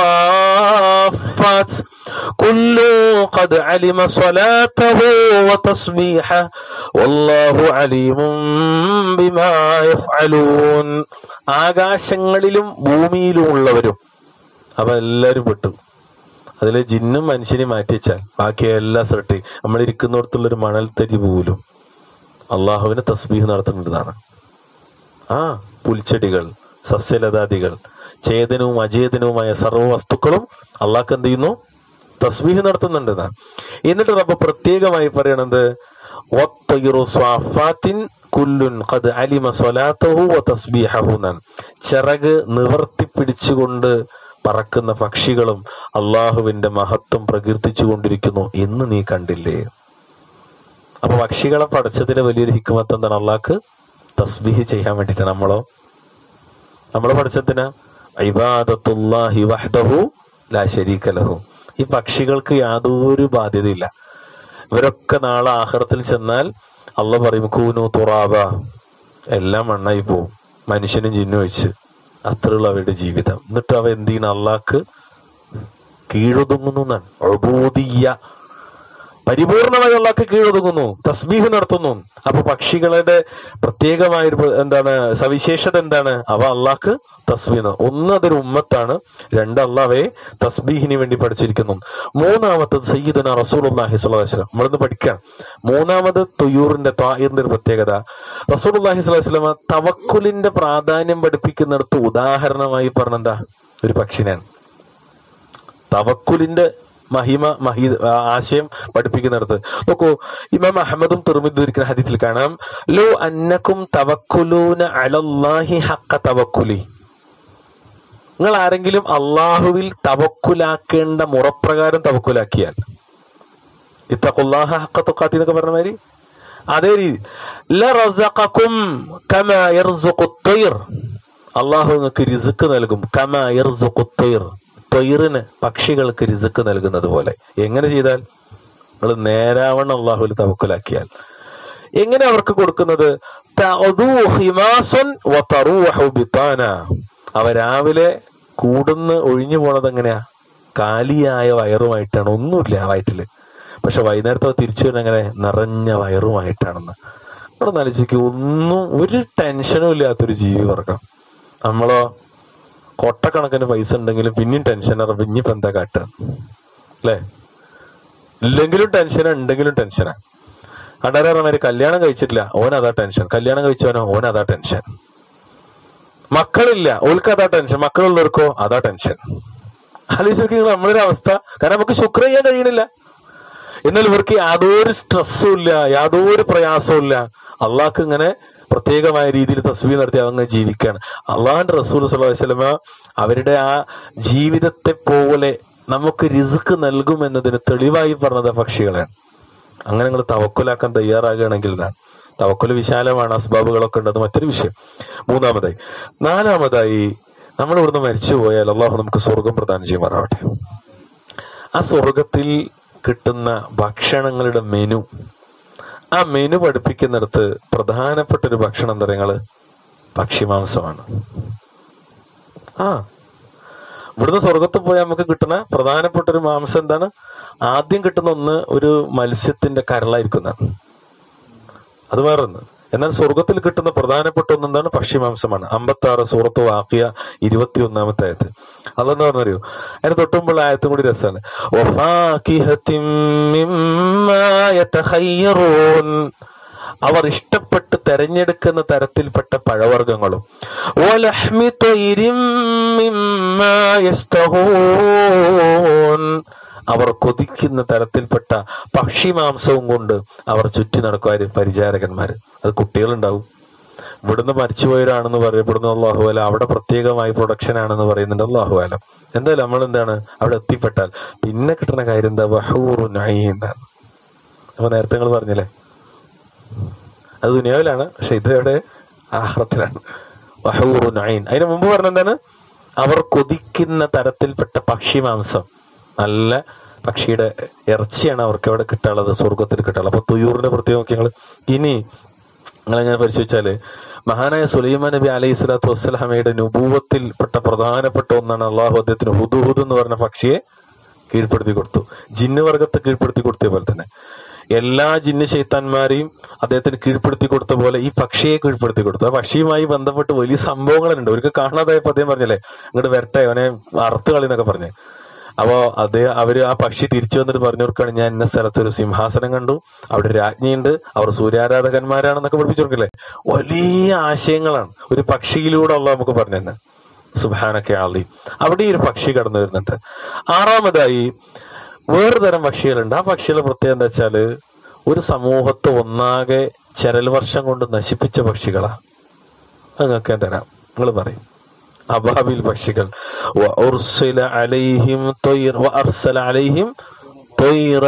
صافات كل قد علم صلاته وتصبيحه والله عليم بما يفعلون ആകാശങ്ങളിലും ഭൂമിയിലും ഉള്ളവരും അവ എല്ലാവരും പെട്ടു അതിലെ ജിന്നും മനുഷ്യനെ മാറ്റിവെച്ചാൽ ബാക്കി എല്ലാ സൃഷ്ടി നമ്മൾ ഇരിക്കുന്നിടത്തുള്ള ഒരു മണൽത്തരി പോലും അള്ളാഹുവിന് തസ്ബീഹ് നടത്തുന്നതാണ് ആ പുൽച്ചെടികൾ സസ്യലതാദികൾ ചേതനവും അചേതനവുമായ സർവ്വ വസ്തുക്കളും അള്ളാഹ് എന്ത് ചെയ്യുന്നു തസ്ബീഹ് നടത്തുന്നുണ്ട് എന്നാ. എന്നിട്ട് റബ്ബ് പ്രത്യേകമായി പറയണത് വത്തയിറു സ്വാഫാത്തിൻ കുല്ലുൻ ഖദ് അലിമ സ്വലാത്തഹു വ തസ്ബീഹഹു എന്നാണ് ചിറക് നിവർത്തി പിടിച്ചുകൊണ്ട് പറക്കുന്ന പക്ഷികളും അള്ളാഹുവിന്റെ മഹത്വം പ്രകീർത്തിച്ചു കൊണ്ടിരിക്കുന്നു എന്ന് നീ കണ്ടില്ലേ അപ്പൊ പക്ഷികളെ പഠിച്ചതിന് വലിയൊരു ഹിക്കുമത്ത് എന്താണ് അള്ളാഹ്ക്ക് തസ്ബീഹ് ചെയ്യാൻ വേണ്ടിട്ട് നമ്മളോ നമ്മൾ പഠിച്ചതിന് ഇബാദത്തുല്ലാഹി വഹ്ദഹു ലാ ശരീക ലഹു ഈ പക്ഷികൾക്ക് യാതൊരു ബാധ്യതയില്ല ഇവരൊക്കെ നാളെ ആഹ്റത്തിൽ ചെന്നാൽ അള്ള പറയും കൂനു തുറാബ എല്ലാം മണ്ണായി പോവും മനുഷ്യനും ജിന്നും വെച്ച് അത്രയുള്ള അവരുടെ ജീവിതം എന്നിട്ട് അവ എന്ത് ചെയ്യണം അള്ളാഹ്ക്ക് കീഴൊതുങ്ങുന്നു എന്നാണ് അബൂദിയ പരിപൂർണമായി അള്ളാഹ്ക്ക് കീഴൊതുങ്ങുന്നു തസ്ബീഹ് നടത്തുന്നു അപ്പൊ പക്ഷികളുടെ പ്രത്യേകമായ ഒരു എന്താണ് സവിശേഷത എന്താണ് അവ അള്ളാഹ്ക്ക് തസ്ബീഹ് ഒന്ന് അതൊരു ഉമ്മത്താണ് രണ്ട് അള്ളാഹയെ തസ്ബീഹിന് വേണ്ടി പഠിച്ചിരിക്കുന്നു മൂന്നാമത്തത് സയ്യിദുന റസൂലുള്ളാഹി സ്വല്ലല്ലാഹി അലൈഹി വസല്ലം നമ്മളിന്ന് പഠിക്കാം മൂന്നാമത് തൊയ്യൂറിന്റെ താഹിറിന്റെ ഒരു പ്രത്യേകത റസൂലുള്ളാഹി സ്വല്ലല്ലാഹി അലൈഹി വസല്ലം തവക്കുലിന്റെ പ്രാധാന്യം പഠിപ്പിക്കുന്നിടത്ത് ഉദാഹരണമായി പറഞ്ഞെന്താ ഒരു പക്ഷിനാണ് തവക്കുലിന്റെ മഹിമ മഹി ആശയം പഠിപ്പിക്കുന്നിടത്ത് നോക്കൂ ഇമാം അഹമ്മദും തുറമിദ്ദീരിക്കുന്ന ഹദീസിൽ കാണാം ലോ അന്നക്കും തവക്കുലൂന അലല്ലാഹി ഹക്ക തവക്കുലി നിങ്ങൾ ആരെങ്കിലും അള്ളാഹുവിൽ തവക്കുലാക്കേണ്ട മുറപ്രകാരം തവക്കുലാക്കിയാൽ ഇത്തഖുല്ലാഹ ഹക്ക തുക്കാത്തി എന്നൊക്കെ പറഞ്ഞ മാതിരി അതേ രീതി ലറസഖക്കും കമാ യർസുഖു ത്വയ്ർ അള്ളാഹു നിങ്ങൾക്ക് റിസുക്ക് നൽകും കമാ യർസുഖു ത്വയ്ർ ത്വയ്റിന് പക്ഷികൾക്ക് റിസുക്ക് നൽകുന്നത് പോലെ എങ്ങനെ ചെയ്താൽ നിങ്ങൾ നേരാവണ്ണം അള്ളാഹുവിൽ തവക്കുലാക്കിയാൽ എങ്ങനെ അവർക്ക് കൊടുക്കുന്നത് തഅദൂ ഹിമാസൻ വതറൂഹു ബിതാന അവ രാവിലെ കൂടുന്ന് ഒഴിഞ്ഞു പോണത് എങ്ങനെയാ കാലിയായ വയറുമായിട്ടാണ് ഒന്നുമില്ല ആ വയറ്റില് പക്ഷെ വൈകുന്നേരത്തെ തിരിച്ചു വരുന്ന എങ്ങനെ നിറഞ്ഞ വയറുമായിട്ടാണെന്ന് അവിടെ നലിച്ചേക്ക് ഒന്നും ഒരു ടെൻഷനും ഇല്ലാത്തൊരു ജീവി വർഗം നമ്മളോ കൊട്ടക്കണക്കിന് പൈസ ഉണ്ടെങ്കിലും പിന്നെയും ടെൻഷൻ ഇനിയിപ്പോ എന്താ കാട്ടുക അല്ലേ ഇല്ലെങ്കിലും ടെൻഷനാ ഉണ്ടെങ്കിലും ടെൻഷനാ കണ്ടാരമാര് കല്യാണം കഴിച്ചിട്ടില്ല ഓൻ അതാ ടെൻഷൻ കല്യാണം കഴിച്ചവനോ ഓൻ അതാ ടെൻഷൻ മക്കളില്ല ഓൾക്ക് അതാ ടെൻഷൻ മക്കളുള്ളവർക്കോ അതാ ടെൻഷൻ ആലോചിച്ച് നോക്കി നിങ്ങൾ നമ്മളൊരു അവസ്ഥ കാരണം നമുക്ക് ശുക്ര ചെയ്യാൻ കഴിയണില്ല എന്നാൽ ഇവർക്ക് യാതൊരു സ്ട്രെസ്സും ഇല്ല യാതൊരു പ്രയാസവും ഇല്ല അള്ളാഹ്ക്ക് ഇങ്ങനെ പ്രത്യേകമായ രീതിയിൽ തസ്ബീ നടത്തി അങ്ങനെ ജീവിക്കുകയാണ് അള്ളാഹിന്റെ റസൂൽ സല്ലല്ലാഹു അലൈഹി വസല്ലമ അവരുടെ ആ ജീവിതത്തെ പോലെ നമുക്ക് റിസ്ക് നൽകും എന്നതിന് തെളിവായി പറഞ്ഞത് പക്ഷികളാണ് അങ്ങനെ നിങ്ങൾ തവക്കുലാക്കാൻ തയ്യാറാകുകയാണെങ്കിൽ ഇതാണ് തവക്കുല് വിശാലമാണ് അസ്ബാബുകളൊക്കെ ഉണ്ട് അത് മറ്റൊരു വിഷയം മൂന്നാമതായി നാലാമതായി നമ്മൾ ഇവിടുന്ന് മരിച്ചു പോയാൽ അള്ളാഹു നമുക്ക് സ്വർഗം പ്രദാനം ചെയ്യുമാറാവട്ടെ ആ സ്വർഗത്തിൽ കിട്ടുന്ന ഭക്ഷണങ്ങളുടെ മെനു ആ മെനു പഠിപ്പിക്കുന്നിടത്ത് പ്രധാനപ്പെട്ട ഒരു ഭക്ഷണം എന്താ നിങ്ങള് പക്ഷിമാംസമാണ് ആ ഇവിടുന്ന് സ്വർഗത്ത് പോയാൽ നമുക്ക് കിട്ടുന്ന പ്രധാനപ്പെട്ട ഒരു മാംസം എന്താണ് ആദ്യം കിട്ടുന്ന ഒന്ന് ഒരു മത്സ്യത്തിന്റെ കരളായിരിക്കുന്നതാണ് അത് വേറൊന്ന് എന്നാൽ സ്വർഗത്തിൽ കിട്ടുന്ന പ്രധാനപ്പെട്ട ഒന്ന് എന്താണ് പക്ഷിമാംസമാണ് അമ്പത്തി ആറ് സൂറത്ത് വാക്കിയ ഇരുപത്തി ഒന്നാമത്തെ ആയത്ത് അതെന്ന് പറഞ്ഞറിയോ അതിന് തൊട്ടുമ്പോൾ ആയത്തും കൂടി രസമാണ് വഫാകിഹത്തിൻ മിമ്മാ യതഖയ്യറൂൻ. അവർ ഇഷ്ടപ്പെട്ട് തെരഞ്ഞെടുക്കുന്ന തരത്തിൽപ്പെട്ട പഴവർഗ്ഗങ്ങളും വലഹ്മി ത്വയ്രിൻ മിമ്മാ യസ്തഹൂൻ. അവർ കൊതിക്കുന്ന തരത്തിൽപ്പെട്ട പക്ഷിമാംസവും കൊണ്ട് അവർ ചുറ്റി നടക്കുവാര് പരിചാരകന്മാര് അത് കുട്ടികളുണ്ടാവും ഇവിടുന്ന് മരിച്ചുപോയവരാണെന്ന് പറയപ്പെടുന്ന അള്ളാഹുഅല അവിടെ പ്രത്യേകമായി പ്രൊഡക്ഷൻ ആണെന്ന് പറയുന്നുണ്ട് അള്ളാഹുഅലം എന്തായാലും നമ്മൾ എന്താണ് അവിടെ എത്തിപ്പെട്ടാൽ പിന്നെ കിട്ടുന്ന കാര്യം എന്താ വഹൂറു എന്നാണ് അപ്പൊ നേരത്തെ നിങ്ങൾ പറഞ്ഞില്ലേ അത് ദുനിയാവിലാണ് പക്ഷെ ഇത് എവിടെ ആഹ്റത്തിലാണ് വഹൂറു നൈൻ അതിന് മുമ്പ് പറഞ്ഞെന്താണ് അവർ കൊതിക്കുന്ന തരത്തിൽപ്പെട്ട പക്ഷിമാംസം നല്ല പക്ഷിയുടെ ഇറച്ചിയാണ് അവർക്ക് അവിടെ കിട്ടാനുള്ളത് സ്വർഗത്തിൽ കിട്ടാനുള്ളത് അപ്പൊ തുയൂറിന്റെ പ്രത്യേകം നോക്കി ഞങ്ങൾ ഇനി നിങ്ങളെങ്ങനെ പരിശോധിച്ചാല് മഹാനായ സുലൈമാൻ നബി അലൈഹി സ്വലാത്തു വസ്സലാമയുടെ നുപൂവത്തിൽപ്പെട്ട പ്രധാനപ്പെട്ട ഒന്നാണ് അള്ളാഹു അദ്ദേഹത്തിന് ഹുദുഹുദ് എന്ന് പറഞ്ഞ പക്ഷിയെ കീഴ്പ്പെടുത്തി കൊടുത്തു ജിന്ന് വർഗത്തെ കീഴ്പ്പെടുത്തി കൊടുത്ത പോലെ തന്നെ എല്ലാ ജിന്ന് ശൈത്താന്മാരെയും അദ്ദേഹത്തിന് കീഴ്പ്പെടുത്തി കൊടുത്ത പോലെ ഈ പക്ഷിയെ കീഴ്പ്പെടുത്തി കൊടുത്തു ആ പക്ഷിയുമായി ബന്ധപ്പെട്ട് വലിയ സംഭവങ്ങളുണ്ട് ഒരിക്കൽ കാണാതായപ്പോ അദ്ദേഹം പറഞ്ഞില്ലേ അങ്ങോട്ട് വരട്ടെ അവനെ അറുത്ത് കളി എന്നൊക്കെ പറഞ്ഞേ അപ്പോ അത് അവര് ആ പക്ഷി തിരിച്ചു വന്നിട്ട് പറഞ്ഞു കൊടുക്കുകയാണ് ഞാൻ ഇന്ന സ്ഥലത്ത് ഒരു സിംഹാസനം കണ്ടു അവിടെ രാജ്ഞിയുണ്ട് അവർ സൂര്യാരാധകന്മാരാണെന്നൊക്കെ പഠിപ്പിച്ചു കൊടുക്കില്ലേ വലിയ ആശയങ്ങളാണ് ഒരു പക്ഷിയിലൂടെ ഉള്ള നമുക്ക് പറഞ്ഞു തന്നെ സുബാനൊക്കെ ആളി അവിടെ ഈ ഒരു പക്ഷി കടന്നു വരുന്നുണ്ട് ആറാമതായി വേറെ തരം പക്ഷികളുണ്ട് ആ പക്ഷികളുടെ പ്രത്യേകത എന്താ വെച്ചാല് ഒരു സമൂഹത്തെ ഒന്നാകെ ചരൽ വർഷം കൊണ്ട് നശിപ്പിച്ച പക്ഷികളാ അത് നിങ്ങൾക്ക് ഞാൻ തരാം നിങ്ങൾ പറയും അബാബിൽ പക്ഷികൾ وأرسل عليهم طير وأرسل عليهم طيرا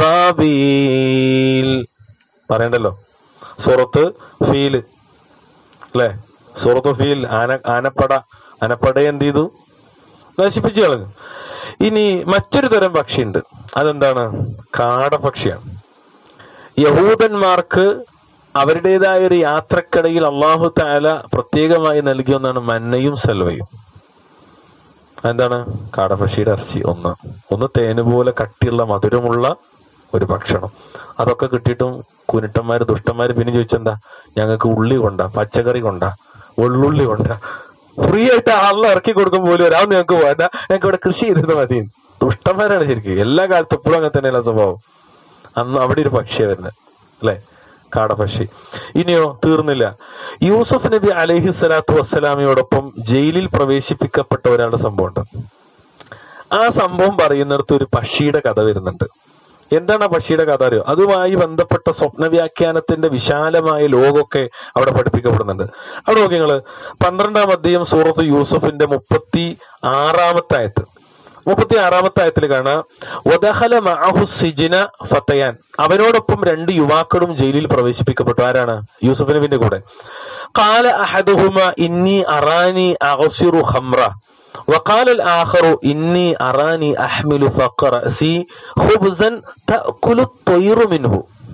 أبابيل പറയണ്ടല്ലോ സൂറത്ത് ഫീല് അല്ലേ സൂറത്ത് ഫീൽ ആന ആനപ്പട ആനപ്പട എന്ത് ചെയ്തു നശിപ്പിച്ചു കളഞ്ഞു ഇനി മറ്റൊരു തരം പക്ഷിയുണ്ട് അതെന്താണ് കാടപക്ഷിയാണ് യഹൂദന്മാർക്ക് അവരുടേതായ ഒരു യാത്രക്കിടയിൽ അള്ളാഹു താല പ്രത്യേകമായി നൽകിയ ഒന്നാണ് മന്നയും സെൽവയും എന്താണ് കാടപക്ഷിയുടെ ഇറച്ചി ഒന്ന് ഒന്ന് തേന് പോലെ കട്ടിയുള്ള മധുരമുള്ള ഒരു ഭക്ഷണം അതൊക്കെ കിട്ടിയിട്ടും കുരുട്ടന്മാര് ദുഷ്ടന്മാര് പിന്നെ ചോദിച്ചെന്താ ഞങ്ങൾക്ക് ഉള്ളി കൊണ്ട പച്ചക്കറി കൊണ്ട വെള്ളുള്ളി കൊണ്ട ഫ്രീ ആയിട്ട് ആളിനെ ഇറക്കി കൊടുക്കും പോലും ഒരാൾ ഞങ്ങൾക്ക് വേണ്ട ഞങ്ങൾക്ക് ഇവിടെ കൃഷി ചെയ്തിരുന്ന മതി ദുഷ്ടന്മാരാണ് ശരിക്കും എല്ലാ കാലത്തും എപ്പോഴും അങ്ങനെ തന്നെയല്ല സ്വഭാവം അന്ന് അവിടെ ഒരു പക്ഷിയാണ് വരുന്നത് അല്ലെ കാടപക്ഷി ഇനിയോ തീർന്നില്ല യൂസഫ് നബി അലൈഹി സ്വലാത്തു വസ്സലാമയോടൊപ്പം ജയിലിൽ പ്രവേശിപ്പിക്കപ്പെട്ട ഒരാളുടെ സംഭവമുണ്ട് ആ സംഭവം പറയുന്നിടത്ത് ഒരു പക്ഷിയുടെ കഥ വരുന്നുണ്ട് എന്താണ് ആ പക്ഷിയുടെ കഥ അറിയോ അതുമായി ബന്ധപ്പെട്ട സ്വപ്ന വ്യാഖ്യാനത്തിന്റെ വിശാലമായ ലോകമൊക്കെ അവിടെ പഠിപ്പിക്കപ്പെടുന്നുണ്ട് അവിടെ നോക്കി നിങ്ങള് പന്ത്രണ്ടാം അധ്യയം സൂറത്ത് യൂസഫിന്റെ മുപ്പത്തി ആറാമത്തെ ആയത്ത് മുപ്പത്തി ആറാമത്തെ ആയത്തിൽ കാണാം വദഹല മഅഹു സിജിന ഫത്തയാൻ അവനോടൊപ്പം രണ്ട് യുവാക്കളും ജയിലിൽ പ്രവേശിപ്പിക്കപ്പെട്ടു ആരാണ് യൂസഫ് നബിന്റെ കൂടെ قال أحدهما إني أراني أغسر خمرة وقال الآخر إني أراني أحمل فوق رأسي خبزا تأكل الطير منه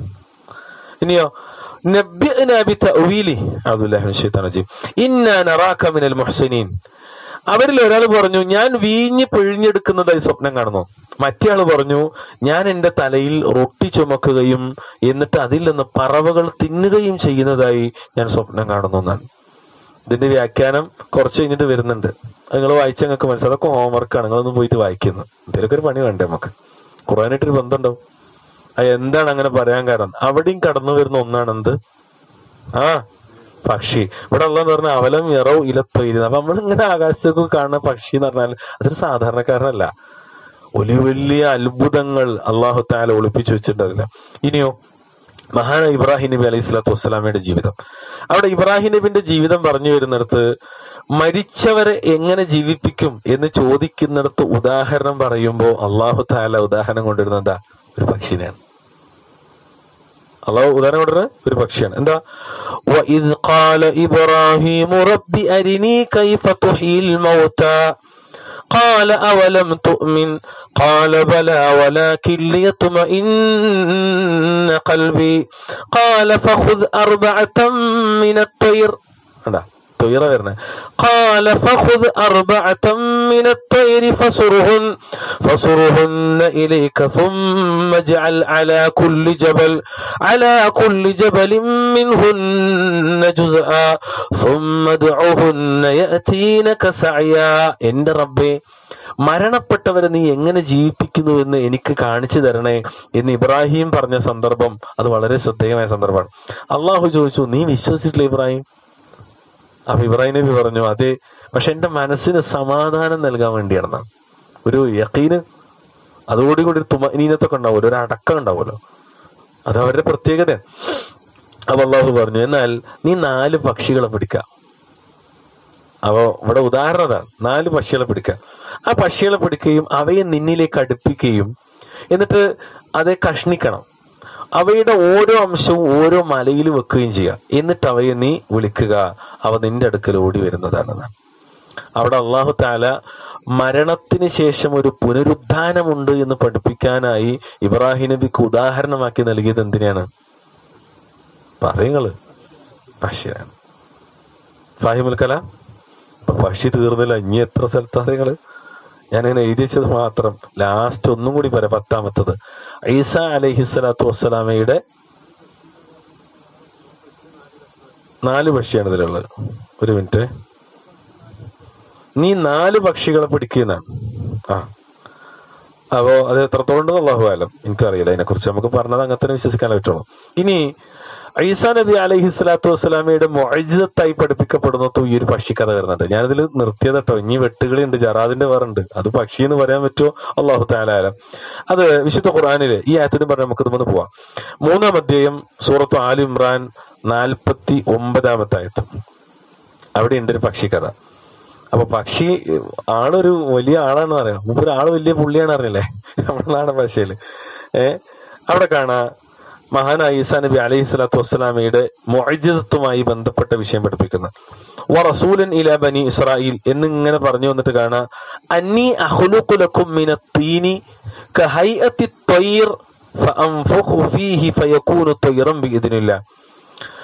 ഇനിയോ നബ്ബിഅനാ ബിതഅവീലി അഊദുബില്ലാഹി മിനശ് ശൈത്താനിർ റജീം ഇന്നാ നറാക മിനൽ മുഹ്സിനീൻ അവരിൽ ഒരാൾ പറഞ്ഞു ഞാൻ വീഞ്ഞ് പിഴിഞ്ഞെടുക്കുന്നതായി സ്വപ്നം കാണുന്നു മറ്റേ ആള് പറഞ്ഞു ഞാൻ എന്റെ തലയിൽ റൊട്ടി ചുമക്കുകയും എന്നിട്ട് അതിൽ നിന്ന് പറവകൾ തിന്നുകയും ചെയ്യുന്നതായി ഞാൻ സ്വപ്നം കാണുന്നു എന്നാണ് ഇതിന്റെ വ്യാഖ്യാനം കുറച്ച് കഴിഞ്ഞിട്ട് വരുന്നുണ്ട് നിങ്ങൾ വായിച്ച നിങ്ങൾക്ക് മനസ്സിലാവും അതൊക്കെ ഹോംവർക്കാണ് നിങ്ങളൊന്ന് പോയിട്ട് വായിക്കുന്നു ഇതിലൊക്കെ ഒരു പണി വേണ്ടേ നമുക്ക് ഖുറാനായിട്ടൊരു ബന്ധമുണ്ടാവും അത് എന്താണ് അങ്ങനെ പറയാൻ കാരണം അവിടെയും കടന്നു വരുന്ന ഒന്നാണ് എന്ത് ആ പക്ഷി ഇവിടെ ഉള്ളതെന്ന് പറഞ്ഞാൽ അവലം ഇറവ് ഇലത്തൊയിരുന്നത് അപ്പൊ നമ്മളിങ്ങനെ ആകാശത്തേക്ക് കാണുന്ന പക്ഷി എന്ന് പറഞ്ഞാൽ അതൊരു സാധാരണക്കാരനല്ല വലിയ വലിയ അത്ഭുതങ്ങൾ അള്ളാഹു താല ഒളിപ്പിച്ചു വെച്ചിട്ടുണ്ടാവില്ല ഇനിയോ മഹാന ഇബ്രാഹിം നബി അലൈഹി സ്വലാത്തു വസ്സലാമയുടെ ജീവിതം അവിടെ ഇബ്രാഹിം നബിന്റെ ജീവിതം പറഞ്ഞു വരുന്നിടത്ത് മരിച്ചവരെ എങ്ങനെ ജീവിപ്പിക്കും എന്ന് ചോദിക്കുന്നിടത്ത് ഉദാഹരണം പറയുമ്പോൾ അള്ളാഹു താല ഉദാഹരണം കൊണ്ടിരുന്നത് എന്താ ഒരു പക്ഷിനെയാണ് അള്ളാഹു ഉദാഹരണം കൊണ്ടിരുന്നത് ഒരു പക്ഷിയാണ് എന്താ وَإِذْ قَالَ إِبْرَاهِيمُ رَبِّ أَرِنِي كَيْفَ تُحْيِي الْمَوْتَى قال أولم تؤمن قال بلى ولكن ليطمئن قلبي قال فخذ أربعة من الطير هذا طير غيرنا قال فخذ أربعة من الطير فصرهن فصرهن إليك ثم اجعل على كل جبل على كل جبل منهن جزءا ثم ادعهن يأتينك سعيا എന്റെ റബ്ബേ മരണപ്പെട്ടവരെ നീ എങ്ങനെ ജീവിപ്പിക്കുന്നു എന്ന് എനിക്ക് കാണിച്ചു തരണേ എന്ന് ഇബ്രാഹിം പറഞ്ഞ സന്ദർഭം അത് വളരെ ശ്രദ്ധേയമായ സന്ദർഭമാണ് അള്ളാഹു ചോദിച്ചു നീ വിശ്വസിച്ചിട്ടില്ല ഇബ്രാഹിം അപ്പൊ ഇബ്രാഹിം നബി പറഞ്ഞു അതെ പക്ഷെ എന്റെ മനസ്സിന് സമാധാനം നൽകാൻ വേണ്ടിയാണ് ഒരു യക്കീന് അതോടുകൂടി ഒരു തുമനീനത്തൊക്കെ ഉണ്ടാവുമല്ലോ ഒരു അടക്കം ഉണ്ടാവുമല്ലോ അത് അവരുടെ പ്രത്യേകത അപ്പൊ അള്ളാഹു പറഞ്ഞു എന്നാൽ നീ നാല് പക്ഷികളെ പിടിക്കാം അപ്പോ ഇവിടെ ഉദാഹരണം അതാണ് നാല് പക്ഷികളെ പിടിക്കുക ആ പക്ഷികളെ പിടിക്കുകയും അവയെ നിന്നിലേക്ക് അടുപ്പിക്കുകയും എന്നിട്ട് അതെ കഷ്ണിക്കണം അവയുടെ ഓരോ അംശവും ഓരോ മലയിൽ വെക്കുകയും ചെയ്യുക എന്നിട്ട് അവയെ നീ വിളിക്കുക അവ നിന്റെ അടുക്കൽ ഓടി വരുന്നതാണ് അവിടെ അള്ളാഹു താല മരണത്തിന് ശേഷം ഒരു പുനരുദ്ധാനമുണ്ട് എന്ന് പഠിപ്പിക്കാനായി ഇബ്രാഹിം നബിക്ക് ഉദാഹരണമാക്കി നൽകിയത് എന്തിനാണ് പറയുങ്ങള് പക്ഷിയാണ് ഫാഹിമുൽ കലാം അപ്പൊ പക്ഷി തീർന്നില്ല ഇനി എത്ര സ്ഥലത്താണ് നിങ്ങള് ഞാനിങ്ങനെ എഴുതി വെച്ചത് മാത്രം ലാസ്റ്റ് ഒന്നും കൂടി പറയാം പത്താമത്തത് ഈസ അലഹിസ്വലാത്തു വസ്സലാമയുടെ നാല് പക്ഷിയാണ് ഇതിലുള്ളത് ഒരു മിനിറ്റ് നീ നാല് പക്ഷികളെ പിടിക്കുന്നതാണ് ആ അപ്പോ അത് എത്രത്തോളം അള്ളാഹു ആലം എനിക്കറിയില്ല അതിനെ കുറിച്ച് നമുക്ക് പറഞ്ഞത് അങ്ങനെ തന്നെ വിശ്വസിക്കാൻ പറ്റുള്ളൂ ഇനി ഈസാ നബി അലൈഹി സ്വലാത്തു വസ്സലാമയുടെ മൊഴിജത്തായി പഠിപ്പിക്കപ്പെടുന്നത് ഈ ഒരു പക്ഷിക്കഥ വരുന്നുണ്ട് ഞാനിതിൽ നിർത്തിയത് കേട്ടോ ഇനി വെട്ടുകളി ഉണ്ട് ജറാദിന്റെ വേറെ ഉണ്ട് അത് പക്ഷി എന്ന് പറയാൻ പറ്റുമോ അള്ളാഹു താലാലം അത് വിശുദ്ധ ഖുർആാനില് ഈ ആയത്തിനും പറഞ്ഞ് നമുക്ക് ഇതുമെന്ന് പോവാം മൂന്നാം അധ്യായം സൂറത്ത് ആൽ ഇമ്രാൻ നാൽപ്പത്തി ഒമ്പതാമത്തെ ആയത്ത് അവിടെ ഉണ്ട് ഒരു പക്ഷിക്കഥ അപ്പൊ പക്ഷി ആളൊരു വലിയ ആളാണെന്ന് അറിയാം മുമ്പ് ആള് വലിയ പുള്ളിയാണ് അറിയില്ലേ നമ്മുടെ നാടൻ ഭാഷയില് ഏ അവിടെ കാണാ മഹാനായ ഈസാ നബി അലൈഹി സ്വലാത്തു വസ്സലാമയുടെ മൊഴിജത്തുമായി ബന്ധപ്പെട്ട വിഷയം പഠിപ്പിക്കുന്ന വ റസൂലൻ ഇല ബനി ഇസ്രായേൽ എന്നിങ്ങനെ പറഞ്ഞു വന്നിട്ട് കാണാ അന്നി അഹ്ലുഖുലക്കും മിന തീനി കഹൈഅത്തി ത്വയ്ർ ഫഅൻഫുഖു ഫീഹി ഫയകൂനു ത്വയ്റൻ ബിഇദ്നില്ലാ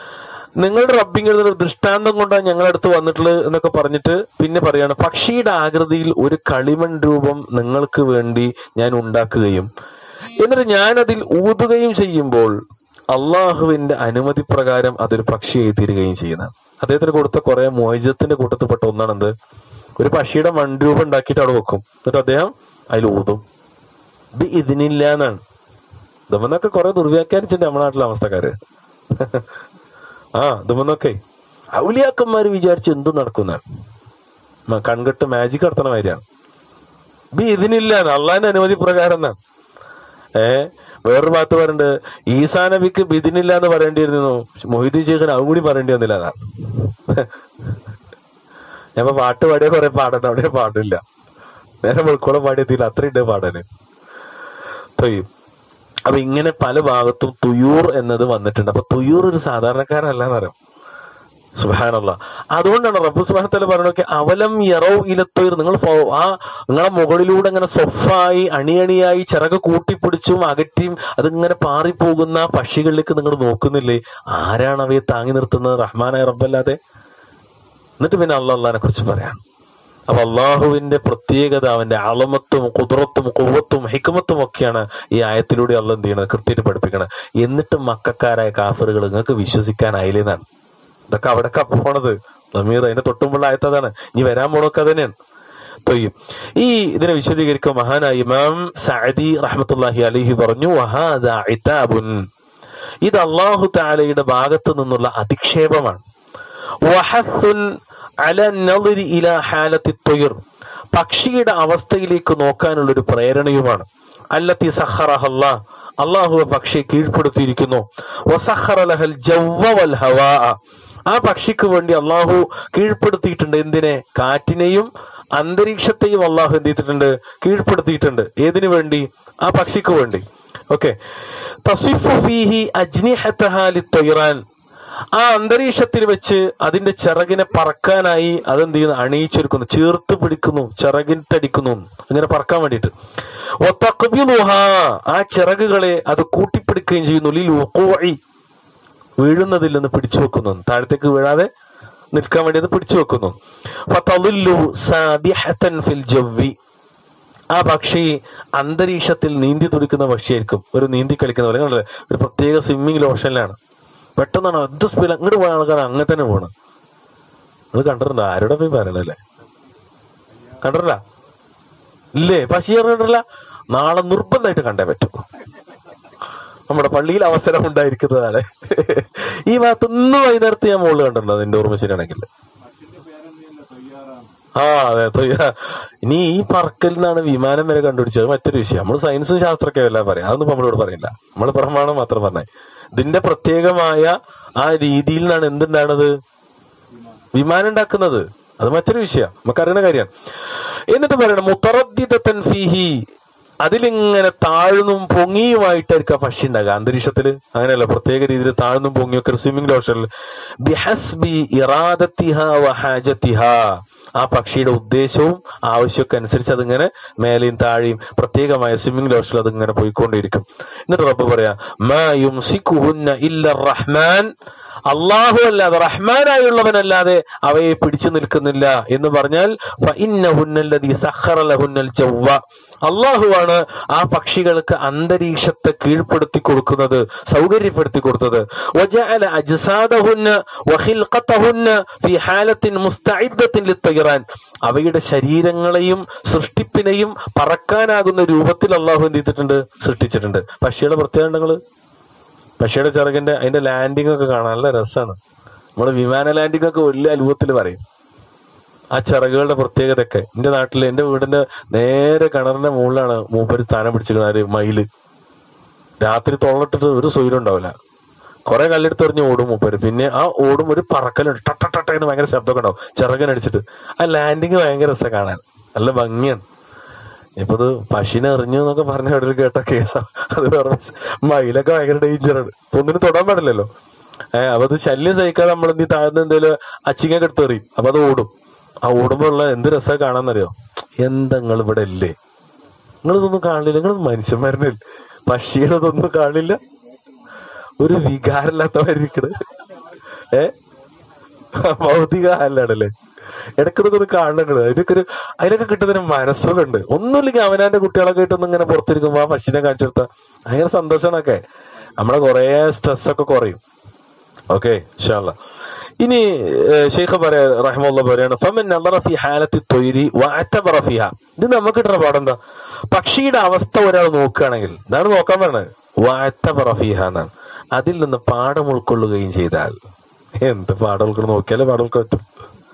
നിങ്ങളുടെ റബ്ബിങ്ങിൽ ഒരു ദൃഷ്ടാന്തം കൊണ്ടാണ് ഞങ്ങളുടെ അടുത്ത് വന്നിട്ടുള്ളത് എന്നൊക്കെ പറഞ്ഞിട്ട് പിന്നെ പറയാണ് പക്ഷിയുടെ ആകൃതിയിൽ ഒരു കളിമൺ രൂപം നിങ്ങൾക്ക് വേണ്ടി ഞാൻ ഉണ്ടാക്കുകയും എന്നിട്ട് ഞാൻ അതിൽ ഊതുകയും ചെയ്യുമ്പോൾ അള്ളാഹുവിന്റെ അനുമതി പ്രകാരം അതൊരു പക്ഷിയായി തീരുകയും ചെയ്യുന്നത് അദ്ദേഹത്തിന് കൊടുത്ത കുറെ മോചത്തിന്റെ കൂട്ടത്തിൽപ്പെട്ട ഒന്നാണെന്ത് ഒരു പക്ഷിയുടെ മൺരൂപം ഉണ്ടാക്കിയിട്ട് അവിടെ വെക്കും എന്നിട്ട് അദ്ദേഹം അതിൽ ഊതും ബി ഇതിനില്ല എന്നാണ് ഇതുമെന്നൊക്കെ കുറെ ദുർവ്യാഖ്യാനിച്ചിട്ടുണ്ട് നമ്മുടെ നാട്ടിലെ അവസ്ഥക്കാര് ആ ഇതുമെന്നൊക്കെ ഔലിയാക്കന്മാര് വിചാരിച്ച് എന്തും നടക്കുന്ന കൺകെട്ട് മാജിക് നടത്തണ മാതിരിയാണ് ബി ഇതിനില്ല അള്ളാന്റെ അനുമതി പ്രകാരം എന്നാണ് ഏ വേറൊരു ഭാഗത്ത് പറയുന്നുണ്ട് ഈസാ നബിക്ക് ബിദിനില്ല എന്ന് പറയേണ്ടിയിരുന്നു മൊഹിദി ശേഖൻ അതും കൂടി പറയേണ്ടി വന്നില്ല അതാ ഞാൻ ഇപ്പൊ പാട്ട് പാടിയ കുറെ പാടുണ്ട് അവിടെ പാടില്ല നേരെ വെളുക്കോളം പാടിയെത്തിയില്ല അത്രയുണ്ട് പാടാന് തൊയ്യും അപ്പൊ ഇങ്ങനെ പല ഭാഗത്തും തുയൂർ എന്നത് വന്നിട്ടുണ്ട് അപ്പൊ തുയൂർ ഒരു സാധാരണക്കാരല്ല എന്നറിയാം സുഹാനല്ല അതുകൊണ്ടാണ് റബ്ബു സുബാനത്തല പറഞ്ഞൊക്കെ അവലം യറോ ഇലത്തൊയർ നിങ്ങൾ ഫോ- ആ നിങ്ങളെ മുകളിലൂടെ ഇങ്ങനെ സൊഫായി അണിയണിയായി ചിറക് കൂട്ടിപ്പിടിച്ചും അകറ്റിയും അതിങ്ങനെ പാറിപ്പോകുന്ന പക്ഷികളിലേക്ക് നിങ്ങൾ നോക്കുന്നില്ലേ ആരാണ് അവയെ താങ്ങി നിർത്തുന്നത് റഹ്മാനായ റബ്ബല്ലാതെ എന്നിട്ട് പിന്നെ അള്ളാഹിനെ കുറിച്ച് പറയാം അപ്പൊ അള്ളാഹുവിന്റെ പ്രത്യേകത അവന്റെ അളമത്തും കുതിരത്തും കുവത്തും ഹിക്കമത്തും ഒക്കെയാണ് ഈ ആയത്തിലൂടെ അള്ള എന്ത് ചെയ്യണത് കൃത്യമായിട്ട് പഠിപ്പിക്കണത് എന്നിട്ട് മക്കാരായ കാഫറുകൾ നിങ്ങൾക്ക് വിശ്വസിക്കാനായില്ലെന്നാണ് ഇതൊക്കെ അവിടൊക്കെ പോണത് നമീർ അതിന്റെ തൊട്ടുമുള്ള ആയത്തതാണ് ഇനി വരാൻ പോണൊക്കെ തന്നെയാണ് തൊയ്യും ഈ ഇതിനെ വിശദീകരിക്കുക മഹാനായ ഇമാം സഅദി റഹ്മത്തുള്ളാഹി അലൈഹി പറഞ്ഞു വഹാദ ഇതാബുൻ ഇത് അള്ളാഹു താലയുടെ ഭാഗത്ത് നിന്നുള്ള അധിക്ഷേപമാണ് വഹത്തുൻ അല നളിരി ഇല ഹാലത്തി തൊയർ പക്ഷിയുടെ അവസ്ഥയിലേക്ക് നോക്കാനുള്ള ഒരു പ്രേരണയുമാണ് അല്ലത്തി സഹറഹല്ല അള്ളാഹു ആ പക്ഷിയെ കീഴ്പ്പെടുത്തിയിരിക്കുന്നു വസഖറ ലഹൽ ജവ്വ വൽ ഹവാ ആ പക്ഷിക്ക് വേണ്ടി അള്ളാഹു കീഴ്പ്പെടുത്തിയിട്ടുണ്ട് എന്തിനെ കാറ്റിനെയും അന്തരീക്ഷത്തെയും അള്ളാഹു എന്ത് ചെയ്തിട്ടുണ്ട് കീഴ്പ്പെടുത്തിയിട്ടുണ്ട് ഏതിനു വേണ്ടി ആ പക്ഷിക്ക് വേണ്ടി ഓക്കെ തസിഫു ഫീഹി അജ്നിഹത്തഹാ ലിത്തൊയ്റാൻ ആ അന്തരീക്ഷത്തിൽ വെച്ച് അതിന്റെ ചിറകിനെ പറക്കാനായി അതെന്ത് ചെയ്യുന്നു അണിയിച്ചൊരുക്കുന്നു ചേർത്ത് പിടിക്കുന്നു ചിറകിട്ടടിക്കുന്നു അങ്ങനെ പറക്കാൻ വേണ്ടിയിട്ട് ഒത്തഖ്ബിലുഹാ, ആ ചിറകുകളെ അത് കൂട്ടിപ്പിടിക്കുകയും ചെയ്യുന്നു ലിൽ വുഖൂഇ, വീഴുന്നതിൽ നിന്ന് പിടിച്ചു വെക്കുന്നു താഴത്തേക്ക് വീഴാതെ നിൽക്കാൻ വേണ്ടി അത് പിടിച്ചു വെക്കുന്നു ഫതളില്ലു സാബിഹത്തൻ ഫിൽ ജവ്വി ആ പക്ഷി അന്തരീക്ഷത്തിൽ നീന്തി തുടിക്കുന്ന പക്ഷിയായിരിക്കും ഒരു നീന്തി കളിക്കുന്ന പോലെ കണ്ടില്ലേ? ഒരു പ്രത്യേക സ്വിമ്മിംഗ് ലോഷനിലാണ് പെട്ടെന്നാണ് അത് സ്പീഡ് അങ്ങോട്ട് പോയ ആൾക്കാർ അങ്ങനെ തന്നെ പോകണം നിങ്ങൾ കണ്ടിട്ടുണ്ടോ ആരോടെ പോയി പറയണല്ലേ കണ്ടിട്ടില്ല ഇല്ലേ പക്ഷി കണ്ടിട്ടില്ല നാളെ നിർബന്ധമായിട്ട് കണ്ടേ പറ്റും നമ്മുടെ പള്ളിയിൽ അവസരം ഉണ്ടായിരിക്കുന്നതാണ് ഈ ഭാഗത്ത് ഇന്ന് വൈകുന്നേരത്ത് ഞാൻ മുകളിൽ കണ്ടിട്ടുണ്ട് അതിന്റെ ഓർമ്മ ശരിയാണെങ്കിൽ ആ അതെ തൊയ്യ ഇനി ഈ പറക്കൽ നിന്നാണ് വിമാനം വരെ കണ്ടുപിടിച്ചത് മറ്റൊരു വിഷയം നമ്മൾ സയൻസും ശാസ്ത്രമൊക്കെ എല്ലാം പറയാം അതൊന്നും ഇപ്പൊ നമ്മളോട് പറയില്ല നമ്മൾ പ്രമാണം മാത്രം പറഞ്ഞേ ഇതിന്റെ പ്രത്യേകമായ ആ രീതിയിൽ നിന്നാണ് എന്തുണ്ടാണത് വിമാനം ഉണ്ടാക്കുന്നത് അത് മറ്റൊരു വിഷയം നമുക്കറിയുന്ന കാര്യമാണ് എന്നിട്ട് പറയണം മുത്തറദ്ദിതൻ ഫീഹി അതിലിങ്ങനെ താഴ്ന്നും പൊങ്ങിയുമായിട്ടായിരിക്കും ആ പക്ഷി ഉണ്ടാകുക അന്തരീക്ഷത്തില് അങ്ങനെയല്ല പ്രത്യേക രീതിയിൽ താഴ്ന്നും പൊങ്ങിയൊക്കെ സ്വിമ്മിംഗ് ലോഷനിൽ ബിഹസ്ബി ഇറാദത്തിഹ വഹാജത്തിഹ ആ പക്ഷിയുടെ ഉദ്ദേശവും ആവശ്യമൊക്കെ അനുസരിച്ച് അതിങ്ങനെ മേലെയും താഴെയും പ്രത്യേകമായ സ്വിമ്മിംഗ് ലോഷനിൽ അതിങ്ങനെ പോയിക്കൊണ്ടിരിക്കും എന്നിട്ട് റബ്ബ് പറയാ മാ യുംസിക്കുഹുന്ന ഇല്ല റഹ്മാൻ അള്ളാഹു അല്ലാതെ റഹ്മാനായുള്ളവനല്ലാതെ അവയെ പിടിച്ചു നിൽക്കുന്നില്ല എന്ന് പറഞ്ഞാൽ ഫഇന്നഹുന്നല്ലദീ സഖറ ലഹുന്നൽ ജവ്വ അള്ളാഹുവാണ് ആ പക്ഷികൾക്ക് അന്തരീക്ഷത്തെ കീഴ്പ്പെടുത്തി കൊടുക്കുന്നത് സൗകര്യപ്പെടുത്തി കൊടുത്തത് വജഅല അജ്സാദഹുന്ന വഖിൽഖതഹുന്ന ഫീ ഹാലത്തിൻ മുസ്തഇദ്ദത്തിൻ ലിത്തയ്റാൻ അവയുടെ ശരീരങ്ങളെയും സൃഷ്ടിപ്പിനെയും പറക്കാനാകുന്ന രൂപത്തിൽ അള്ളാഹു എന്ത് ചെയ്തിട്ടുണ്ട് സൃഷ്ടിച്ചിട്ടുണ്ട് പക്ഷിയുടെ പ്രത്യേകത നിങ്ങള് പക്ഷിയുടെ ചിറകിന്റെ അതിന്റെ ലാൻഡിംഗ് ഒക്കെ കാണാൻ നല്ല രസമാണ് നമ്മള് വിമാന ലാൻഡിംഗ് ഒക്കെ വലിയ അത്ഭുതത്തിൽ പറയും ആ ചിറകുകളുടെ പ്രത്യേകതയൊക്കെ എന്റെ നാട്ടില് എന്റെ വീടിന്റെ നേരെ കിണറിന്റെ മുകളിലാണ് മൂപ്പര് സ്ഥാനം പിടിച്ചിരിക്കുന്ന ഒരു മയില് രാത്രി തൊള്ളട്ടിട്ട് ഒരു സ്വൈരം ഉണ്ടാവില്ല കുറെ കല്ലെടുത്ത് എറിഞ്ഞ് ഓടും മൂപ്പര് പിന്നെ ആ ഓടും ഒരു പറക്കലുണ്ട് ടട്ട ടട്ട എന്ന് ഭയങ്കര ശബ്ദമൊക്കെ ഉണ്ടാവും ചിറകനടിച്ചിട്ട് ആ ലാൻഡിങ് ഭയങ്കര രസം കാണാൻ നല്ല ഭംഗിയാണ് ഇപ്പൊ ഇത് പശിനെ എറിഞ്ഞു എന്നൊക്കെ പറഞ്ഞ എവിടെ കേട്ട കേസാ അത് വേറെ മയിലൊക്കെ ഭയങ്കര ഡേഞ്ചറാണ് ഒന്നിനും തൊടാൻ പാടില്ലല്ലോ ഏഹ് അപ്പൊ അത് ശല്യം സഹിക്കാതെ നമ്മൾ എന്ത് താഴ്ന്ന എന്തേലും അച്ചിങ്ങൊക്കെ എടുത്ത് എറിയും അപ്പൊ അത് ഓടും ആ ഓടുമ്പോ ഉള്ള എന്ത് രസം കാണാന്നറിയോ എന്താ നിങ്ങൾ ഇവിടെ ഇല്ലേ നിങ്ങൾ ഇതൊന്നും കാണില്ല നിങ്ങൾ മനുഷ്യന്മാരനെ പക്ഷികളതൊന്നും കാണില്ല ഒരു വികാരമില്ലാത്തവരിക്കണ് ഏ ഭൗതിക ഹാലാണല്ലേ ഇടയ്ക്കൊക്കെ ഒന്ന് കാണുന്നുണ്ട് അതിനൊക്കെ ഒരു അതിനൊക്കെ കിട്ടുന്നതിന് മനസ്സുകളുണ്ട് ഒന്നുമില്ലെങ്കിൽ അവനാന്റെ കുട്ടികളൊക്കെ ആയിട്ടൊന്നും ഇങ്ങനെ പുറത്തിരിക്കുമ്പോ ആ പശുവിനെ കാണിച്ചു കൊടുത്താൽ ഭയങ്കര സന്തോഷമാണൊക്കെ നമ്മളെ കുറെ സ്ട്രെസ് ഒക്കെ കുറയും ഓക്കെ ഇൻഷാല്ല ഇനി ഏഹ്, ഷെയ്ഖ് പറയാ റഹ്മുള്ള പറയാണ് ഫമൻ നദറ ഫി ഹാലത്തി തൊയ്രി വഅതബറ ഫിഹ ഇത് നമുക്ക് കിട്ടുന്ന പാടെന്താ പക്ഷിയുടെ അവസ്ഥ ഒരാൾ നോക്കുകയാണെങ്കിൽ ഇതാണ് നോക്കാൻ പറഞ്ഞത് വഅതബറ ഫിഹ എന്നാണ് അതിൽ നിന്ന് പാഠം ഉൾക്കൊള്ളുകയും ചെയ്താൽ എന്ത് പാഠം ഉൾക്കൊണ്ട് നോക്കിയാലേ പാഠം ഉൾക്കൊള്ളാൻ പറ്റും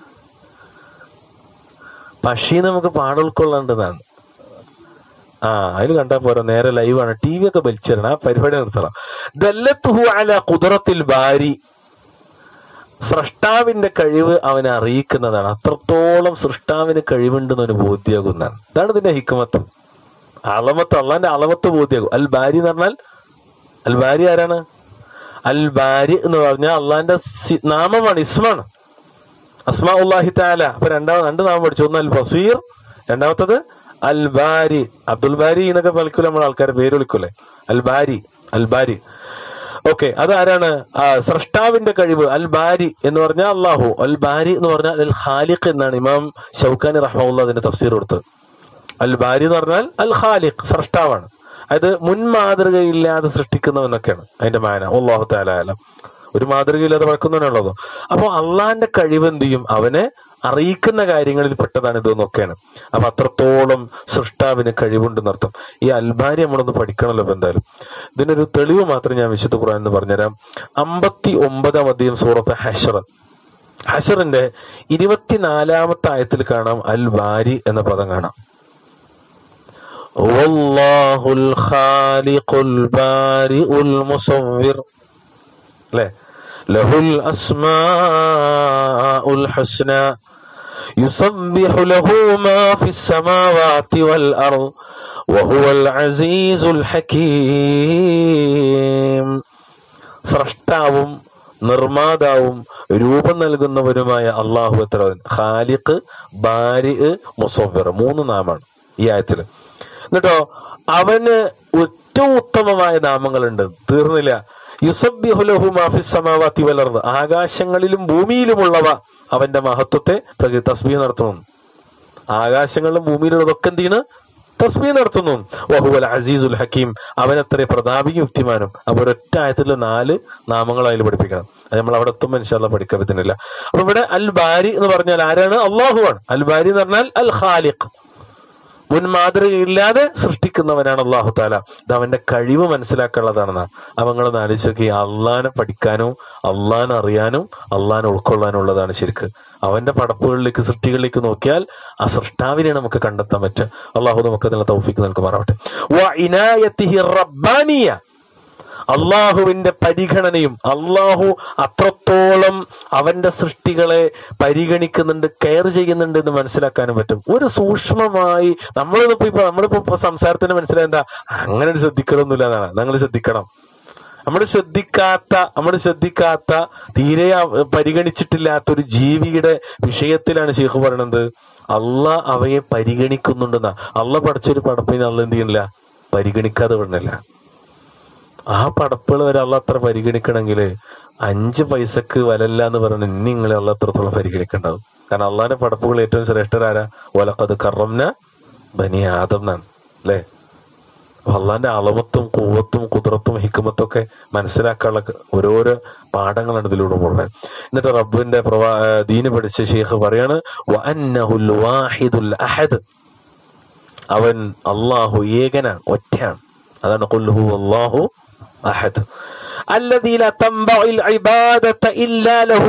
പക്ഷി നമുക്ക് പാഠം ഉൾക്കൊള്ളേണ്ടതാണ് ആ അതിൽ കണ്ടാ പോരാ നേരെ ലൈവാണ് ടി വി ഒക്കെ വലിച്ചിരണം ആ പരിപാടി നിർത്തണം ദല്ലത്തുഹു അല കുതിറത്തിൽ ബാരി സ്രഷ്ടാവിന്റെ കഴിവ് അവനെ അറിയിക്കുന്നതാണ് അത്രത്തോളം സൃഷ്ടാവിന് കഴിവുണ്ടെന്ന് അവന് ബോധ്യമാകുന്നതാണ് ഇതാണ് ഇതിന്റെ ഹിക്കുമത്ത് അളമത്ത് അള്ളാന്റെ അളമത്ത് ബോധ്യമാകും അൽ ബാരി എന്ന് പറഞ്ഞാൽ അൽ ബാരി ആരാണ് അൽ ബാരി എന്ന് പറഞ്ഞാൽ അള്ളാന്റെ സി- നാമമാണ് ഇസ്മാണ് അസ്മാ ഉള്ളാഹി താല അപ്പൊ രണ്ടാമത് രണ്ട് നാമം പഠിച്ചു ഒന്ന് അൽ ബസീർ രണ്ടാമത്തത് അൽ ബാരി അബ്ദുൽ ബാരി എന്നൊക്കെ വിളിക്കൂല നമ്മൾ ആൾക്കാരെ പേര് വിളിക്കൂലേ അൽ ബാരി അൽ ബാരി ഓക്കെ അതാരാണ് ആ, സ്രഷ്ടാവിന്റെ കഴിവ് അൽ ബാരി എന്ന് പറഞ്ഞാൽ അള്ളാഹു അൽ ബാരി എന്ന് പറഞ്ഞാൽ അൽ ഖാലിഖ് എന്നാണ് ഇമാം ഷൗക്കാനി റഹ്മുള്ള അതിന്റെ തഫ്സീർ കൊടുത്തത് അൽ ബാരി എന്ന് പറഞ്ഞാൽ അൽ ഖാലിഖ് സ്രഷ്ടാവാണ് അതായത് മുൻ മാതൃകയില്ലാതെ സൃഷ്ടിക്കുന്നവനൊക്കെയാണ് അതിന്റെ മാന അള്ളാഹു താലായാലും ഒരു മാതൃകയില്ലാതെ വളക്കുന്നവനുള്ളതോ അപ്പൊ അള്ളാന്റെ കഴിവ് എന്ത് ചെയ്യും അവനെ അറിയിക്കുന്ന കാര്യങ്ങളിൽ പെട്ടതാണ് ഇതെന്നൊക്കെയാണ് അപ്പൊ അത്രത്തോളം സൃഷ്ടാവിന് കഴിവുണ്ടെന്നർത്ഥം ഈ അൽബാരി നമ്മളൊന്ന് പഠിക്കണമല്ലോ ഇപ്പൊ എന്തായാലും ഇതിനൊരു തെളിവ് മാത്രം ഞാൻ വിശുദ്ധ ഖുർആൻ എന്ന് പറഞ്ഞുതരാം അമ്പത്തി ഒമ്പതാം അധികം സൂറത്ത് ഹഷർ ഹഷറിന്റെ ഇരുപത്തിനാലാമത്തെ ആയത്തിൽ കാണാം അൽ ബാരി എന്ന പദം കാണാം والله الخالق البارئ المصور له له الأسماء الحسنى يسبح له ما في السماوات والأرض وهو العزيز الحكيم സ്രഷ്ടാവും നിർമ്മാതാവും രൂപം നൽകുന്നവരുമായ അള്ളാഹു എത്ര ഖാലിഖ് ബാരി മുസവർ മൂന്ന് നാമാണ് ഈ ആയത്തില് എന്നിട്ടോ അവന് ഏറ്റവും ഉത്തമമായ നാമങ്ങളുണ്ട് തീർന്നില്ല യുസബ്ബിഹുലഹു മാഫിസ് സമാവാത്തി വലർന്ന് ആകാശങ്ങളിലും ഭൂമിയിലുമുള്ളവ അവന്റെ മഹത്വത്തെ പ്രകൃതി തസ്ബീഹ് നടത്തുന്നു ആകാശങ്ങളിലും ഭൂമിയിലുള്ളതൊക്കെ എന്ത് ചെയ്യണ് തസ്ബീഹ് നടത്തുന്നു വഹുവൽ അസീസുൽ ഹക്കീം അവനത്ര പ്രതാപിയും യുക്തിമാനും അപ്പൊ ഒരൊറ്റ ആയത്തിൽ നാല് നാമങ്ങൾ അതിൽ പഠിപ്പിക്കണം അത് നമ്മൾ അവിടെ എത്തുമ്പോൾ ഇൻഷാല്ല പഠിക്കാൻ പറ്റുന്നില്ല അപ്പൊ ഇവിടെ അൽ ബാരി എന്ന് പറഞ്ഞാൽ ആരാണ് അള്ളാഹുവാണ് അൽ ബാരി എന്ന് പറഞ്ഞാൽ അൽ ഖാലിഖ് മുൻ മാതൃകയില്ലാതെ സൃഷ്ടിക്കുന്നവനാണ് അള്ളാഹു താല ഇത് അവന്റെ കഴിവ് മനസ്സിലാക്കാനുള്ളതാണെന്ന് അവങ്ങളൊന്ന് ആലോചിച്ച് അള്ളാനെ പഠിക്കാനും അള്ളാനെ അറിയാനും അള്ളാനെ ഉൾക്കൊള്ളാനും ഉള്ളതാണ് ശരിക്ക് അവന്റെ പടപ്പുകളിലേക്ക് സൃഷ്ടികളിലേക്ക് നോക്കിയാൽ ആ സൃഷ്ടാവിനെ നമുക്ക് കണ്ടെത്താൻ പറ്റും അള്ളാഹു നമുക്ക് അതിനുള്ള തൗഫിക്ക് നൽകുമാറാവട്ടെ വ ഇനായത്തിഹി റബ്ബാനിയ അള്ളാഹുവിന്റെ പരിഗണനയും അള്ളാഹു അത്രത്തോളം അവന്റെ സൃഷ്ടികളെ പരിഗണിക്കുന്നുണ്ട് കെയർ ചെയ്യുന്നുണ്ട് എന്ന് മനസ്സിലാക്കാനും പറ്റും ഒരു സൂക്ഷ്മമായി നമ്മളിപ്പോ ഇപ്പൊ നമ്മളിപ്പോ ഇപ്പൊ സംസാരത്തിന് മനസ്സിലായ എന്താ അങ്ങനെ ഒരു ശ്രദ്ധിക്കലൊന്നുമില്ല എന്നാണ് നിങ്ങൾ ശ്രദ്ധിക്കണം നമ്മൾ ശ്രദ്ധിക്കാത്ത നമ്മൾ ശ്രദ്ധിക്കാത്ത തീരെ അവ- പരിഗണിച്ചിട്ടില്ലാത്ത ഒരു ജീവിയുടെ വിഷയത്തിലാണ് ഷെയ്ഖ് പറയണത് അള്ള അവയെ പരിഗണിക്കുന്നുണ്ടെന്നാ അള്ള പഠിച്ചൊരു പടപ്പിനെ അള്ള എന്ത് ചെയ്യുന്നില്ല പരിഗണിക്കാതെ വിടണില്ല ആ പടപ്പുകൾ വരെ അള്ള അത്ര പരിഗണിക്കണമെങ്കിൽ അഞ്ച് പൈസക്ക് വിലല്ല എന്ന് പറഞ്ഞ് ഇനി നിങ്ങളെ അള്ള അത്രത്തോളം പരിഗണിക്കണ്ടാവും കാരണം അള്ളാന്റെ പടപ്പുകൾ ഏറ്റവും ശ്രേഷ്ഠരാരാ ഒലക്കത് കറംന ബനി ആദം എന്നാണ് അല്ലേ അപ്പൊ അള്ളാന്റെ അളവത്തും കൂവത്തും കുതിരത്തും ഹിക്കുമത്തും ഒക്കെ മനസ്സിലാക്കാനുള്ള ഓരോരോ പാഠങ്ങളാണ് ഇതിലൂടെ മുഴുവൻ എന്നിട്ട് റബ്ബിന്റെ പ്രവാ ഏഹ് ദീന് പഠിച്ച ഷെയ്ഖ് പറയാണ് വഅന്നഹുൽ വാഹിദുൽ അഹദ് അവൻ അള്ളാഹു ഏകനാണ് ഒറ്റയാണ് അതാണ് ഖുൽഹു അല്ലാഹു അഹദ് الذي لا تنبع العبادة إلا له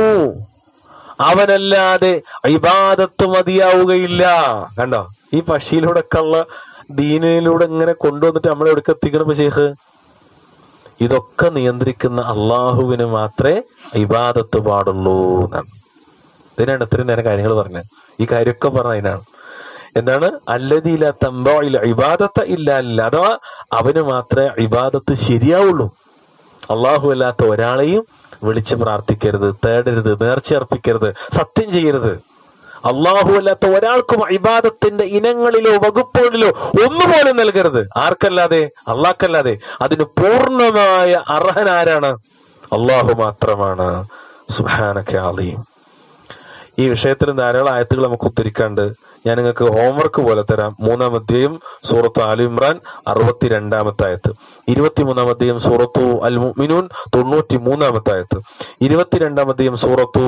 അവനല്ലാതെ ഇബാദത്ത് മതിയാവുകയില്ല കണ്ടോ ഈ പക്ഷിയിലൂടെ ഒക്കെ ഉള്ള ദീനിലൂടെ ഇങ്ങനെ കൊണ്ടുവന്നിട്ട് നമ്മളെ എവിടെ എത്തിക്കണം ഷെയ്ഖ് ഇതൊക്കെ നിയന്ത്രിക്കുന്ന അള്ളാഹുവിന് മാത്രമേ ഇബാദത്ത് പാടുള്ളൂ എന്നാണ് ഇതിനാണ് ഇത്രയും നേരം കാര്യങ്ങൾ പറഞ്ഞത് ഈ കാര്യമൊക്കെ പറഞ്ഞ അതിനാണ് എന്താണ് അല്ലതിയില്ല തമ്പോയില്ല ഇബാദത്ത് ഇല്ല അല്ല അഥവാ അവന് മാത്രമേ ഇബാദത്ത് ശരിയാവുള്ളൂ അള്ളാഹു അല്ലാത്ത ഒരാളെയും വിളിച്ച് പ്രാർത്ഥിക്കരുത് തേടരുത് നേർച്ചയർപ്പിക്കരുത് സത്യം ചെയ്യരുത് അള്ളാഹു അല്ലാത്ത ഒരാൾക്കും ഇബാദത്തിന്റെ ഇനങ്ങളിലോ വകുപ്പുകളിലോ ഒന്നുപോലും നൽകരുത് ആർക്കല്ലാതെ അള്ളാഹ്ക്കല്ലാതെ അതിന് പൂർണ്ണമായ അർഹനാരാണ് അള്ളാഹു മാത്രമാണ് സുഹാനക്കെ അലീം ഈ വിഷയത്തിൽ ധാരാളം ആയത്തുകൾ നമുക്ക് ഉദ്ധരിക്കാണ്ട് ഞാൻ നിങ്ങൾക്ക് ഹോംവർക്ക് പോലെ തരാം മൂന്നാം അധ്യായം സൂറത്ത് ആലു ഇമ്രാൻ അറുപത്തിരണ്ടാമത്തെ ആയത്ത് ഇരുപത്തിമൂന്നാം അധ്യായം സൂറത്തു അൽ മുഅ്മിനൂൻ തൊണ്ണൂറ്റി മൂന്നാമത്തെ ആയത്ത് ഇരുപത്തിരണ്ടാം അധ്യായം സൂറത്തു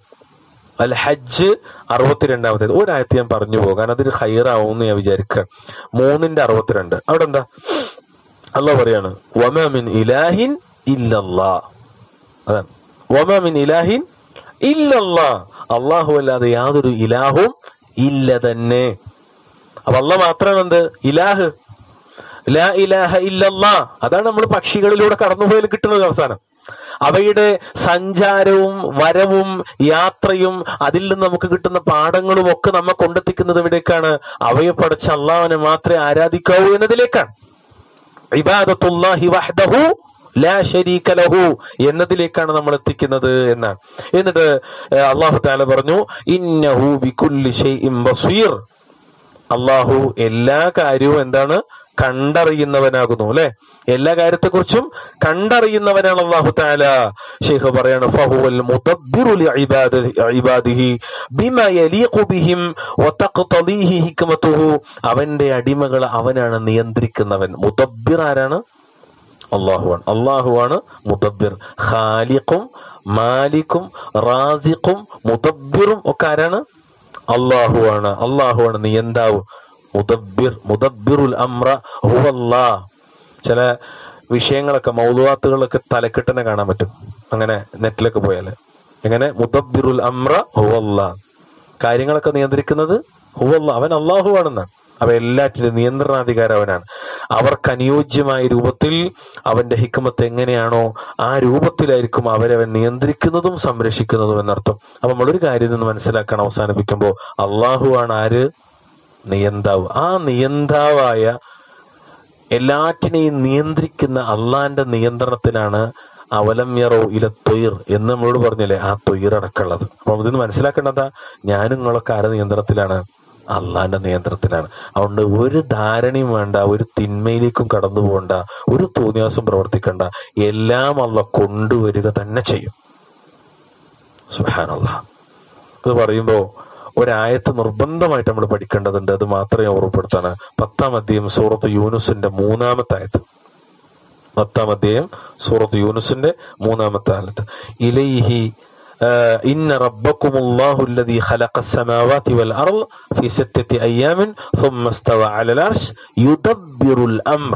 അൽ ഹജ്ജ് അറുപത്തിരണ്ടാമത്തെ ഒരായത്ത് ഞാൻ പറഞ്ഞു പോകാൻ അതൊരു ഹൈറാവും എന്ന് ഞാൻ വിചാരിക്കുക മൂന്നിന്റെ അറുപത്തിരണ്ട് അവിടെ എന്താ അള്ളാഹ് പറയാണ് വമാമിൻ ഇലാഹിൻ ഇല്ലല്ലാ അതാണ് വമാമിൻ ഇലാഹിൻ ഇല്ലല്ലാ അള്ളാഹു അല്ലാതെ യാതൊരു ഇലാഹും ഇല്ല തന്നെ അപ്പൊ അല്ല മാത്രമാണ് എന്ത് ഇലാഹ് ലാ ഇലാഹ ഇല്ലല്ലാ അതാണ് നമ്മൾ പക്ഷികളിലൂടെ കടന്നുപോയാൽ കിട്ടുന്നത് അവസാനം അവയുടെ സഞ്ചാരവും വരവും യാത്രയും അതിൽ നിന്ന് നമുക്ക് കിട്ടുന്ന പാഠങ്ങളും ഒക്കെ നമ്മെ കൊണ്ടെത്തിക്കുന്നത് എവിടേക്കാണ് അവയെ പഠിച്ച അള്ളാഹുവിനെ മാത്രമേ ആരാധിക്കാവൂ എന്നതിലേക്കാണ് ഇബാദത്തുല്ലാഹി വഹ്ദഹു ലാ ശരീക ലഹു എന്നതിലേക്കാണ് നമ്മൾ എത്തിക്കുന്നത് എന്നാണ് എന്നിട്ട് ഏഹ്, അള്ളാഹു താല പറഞ്ഞു ഇന്നഹു ബികുല്ലി ഷൈഇൻ ബസീർ അള്ളാഹു എല്ലാ കാര്യവും എന്താണ് കണ്ടറിയുന്നവനാകുന്നു അല്ലെ എല്ലാ കാര്യത്തെക്കുറിച്ചും കണ്ടറിയുന്നവനാണ് അള്ളാഹു താല ഷെയ്ഖ് പറയാണ് ഫഹുവൽ മുദബ്ബിറു ലിഇബാദി- ഇബാദിഹി ബിമാ യലീഖു ബിഹിം വതഖ്തദീഹി ഹിക്മതുഹു അവന്റെ അടിമകൾ അവനാണ് നിയന്ത്രിക്കുന്നവൻ മുദബ്ബിർ ആരാണ് അള്ളാഹുവാണ് അള്ളാഹുവാണ് മുദബ്ബിർ ഖാലിഖും മാലിക്കും റാസിഖും മുദബ്ബിറും ഒക്കെ ആരാണ് അള്ളാഹുവാണ് അള്ളാഹുവാണ് നിയന്താവ് മുദബ്ബിർ മുദബ്ബിറുൽ അമ്ര ഹുവല്ലാ ചില വിഷയങ്ങളൊക്കെ മൗലുവാത്തുകളൊക്കെ തലക്കെട്ടനെ കാണാൻ പറ്റും അങ്ങനെ നെറ്റിലൊക്കെ പോയാല് എങ്ങനെ മുദബ്ബിറുൽ അമ്ര ഹുവല്ലാ കാര്യങ്ങളൊക്കെ നിയന്ത്രിക്കുന്നത് ഹുവല്ല അവൻ അള്ളാഹുവാണെന്നാണ് അവ എല്ലാറ്റിലും നിയന്ത്രണാധികാരം അവനാണ് അവർക്ക് അനുയോജ്യമായ രൂപത്തിൽ അവന്റെ ഹിക്മത്ത് എങ്ങനെയാണോ ആ രൂപത്തിലായിരിക്കും അവരവൻ നിയന്ത്രിക്കുന്നതും സംരക്ഷിക്കുന്നതും എന്നർത്ഥം അപ്പൊ നമ്മളൊരു കാര്യം നിന്ന് മനസ്സിലാക്കാൻ അവസാനിപ്പിക്കുമ്പോൾ അള്ളാഹുവാണ് ആര് നിയന്താവ് ആ നിയന്താവായ എല്ലാറ്റിനെയും നിയന്ത്രിക്കുന്ന അള്ളാന്റെ നിയന്ത്രണത്തിലാണ് അവലം യറോ ഇല തൊയിർ എന്ന് നമ്മളോട് പറഞ്ഞില്ലേ ആ തൊയിർ അടക്കമുള്ളത് അപ്പൊ ഇതിന് മനസ്സിലാക്കേണ്ടതാ ഞാനും നിങ്ങളൊക്കെ ആരുടെ നിയന്ത്രണത്തിലാണ് അള്ളാന്റെ നിയന്ത്രണത്തിലാണ് അതുകൊണ്ട് ഒരു ധാരണയും വേണ്ട ഒരു തിന്മയിലേക്കും കടന്നു പോകണ്ട ഒരു തോന്നിയാസം പ്രവർത്തിക്കണ്ട എല്ലാം അള്ള കൊണ്ടുവരിക തന്നെ ചെയ്യും സുഹാനല്ല ഇത് പറയുമ്പോ ഒരായത്ത് നിർബന്ധമായിട്ട് നമ്മൾ പഠിക്കേണ്ടതുണ്ട് അത് മാത്രമേ ഓർമ്മപ്പെടുത്താണ് പത്താം അധ്യായം സൂറത്ത് യൂനുസിന്റെ മൂന്നാമത്തെ ആയത്ത് പത്താം അധ്യായം സൂറത്ത് യൂനുസിന്റെ മൂന്നാമത്തെ ആയത്ത് ഇലൈഹി آه، إن ربكم الله الذي خلق السماوات والأرض في ستة أيام ثم استوى على العرش يدبر الأمر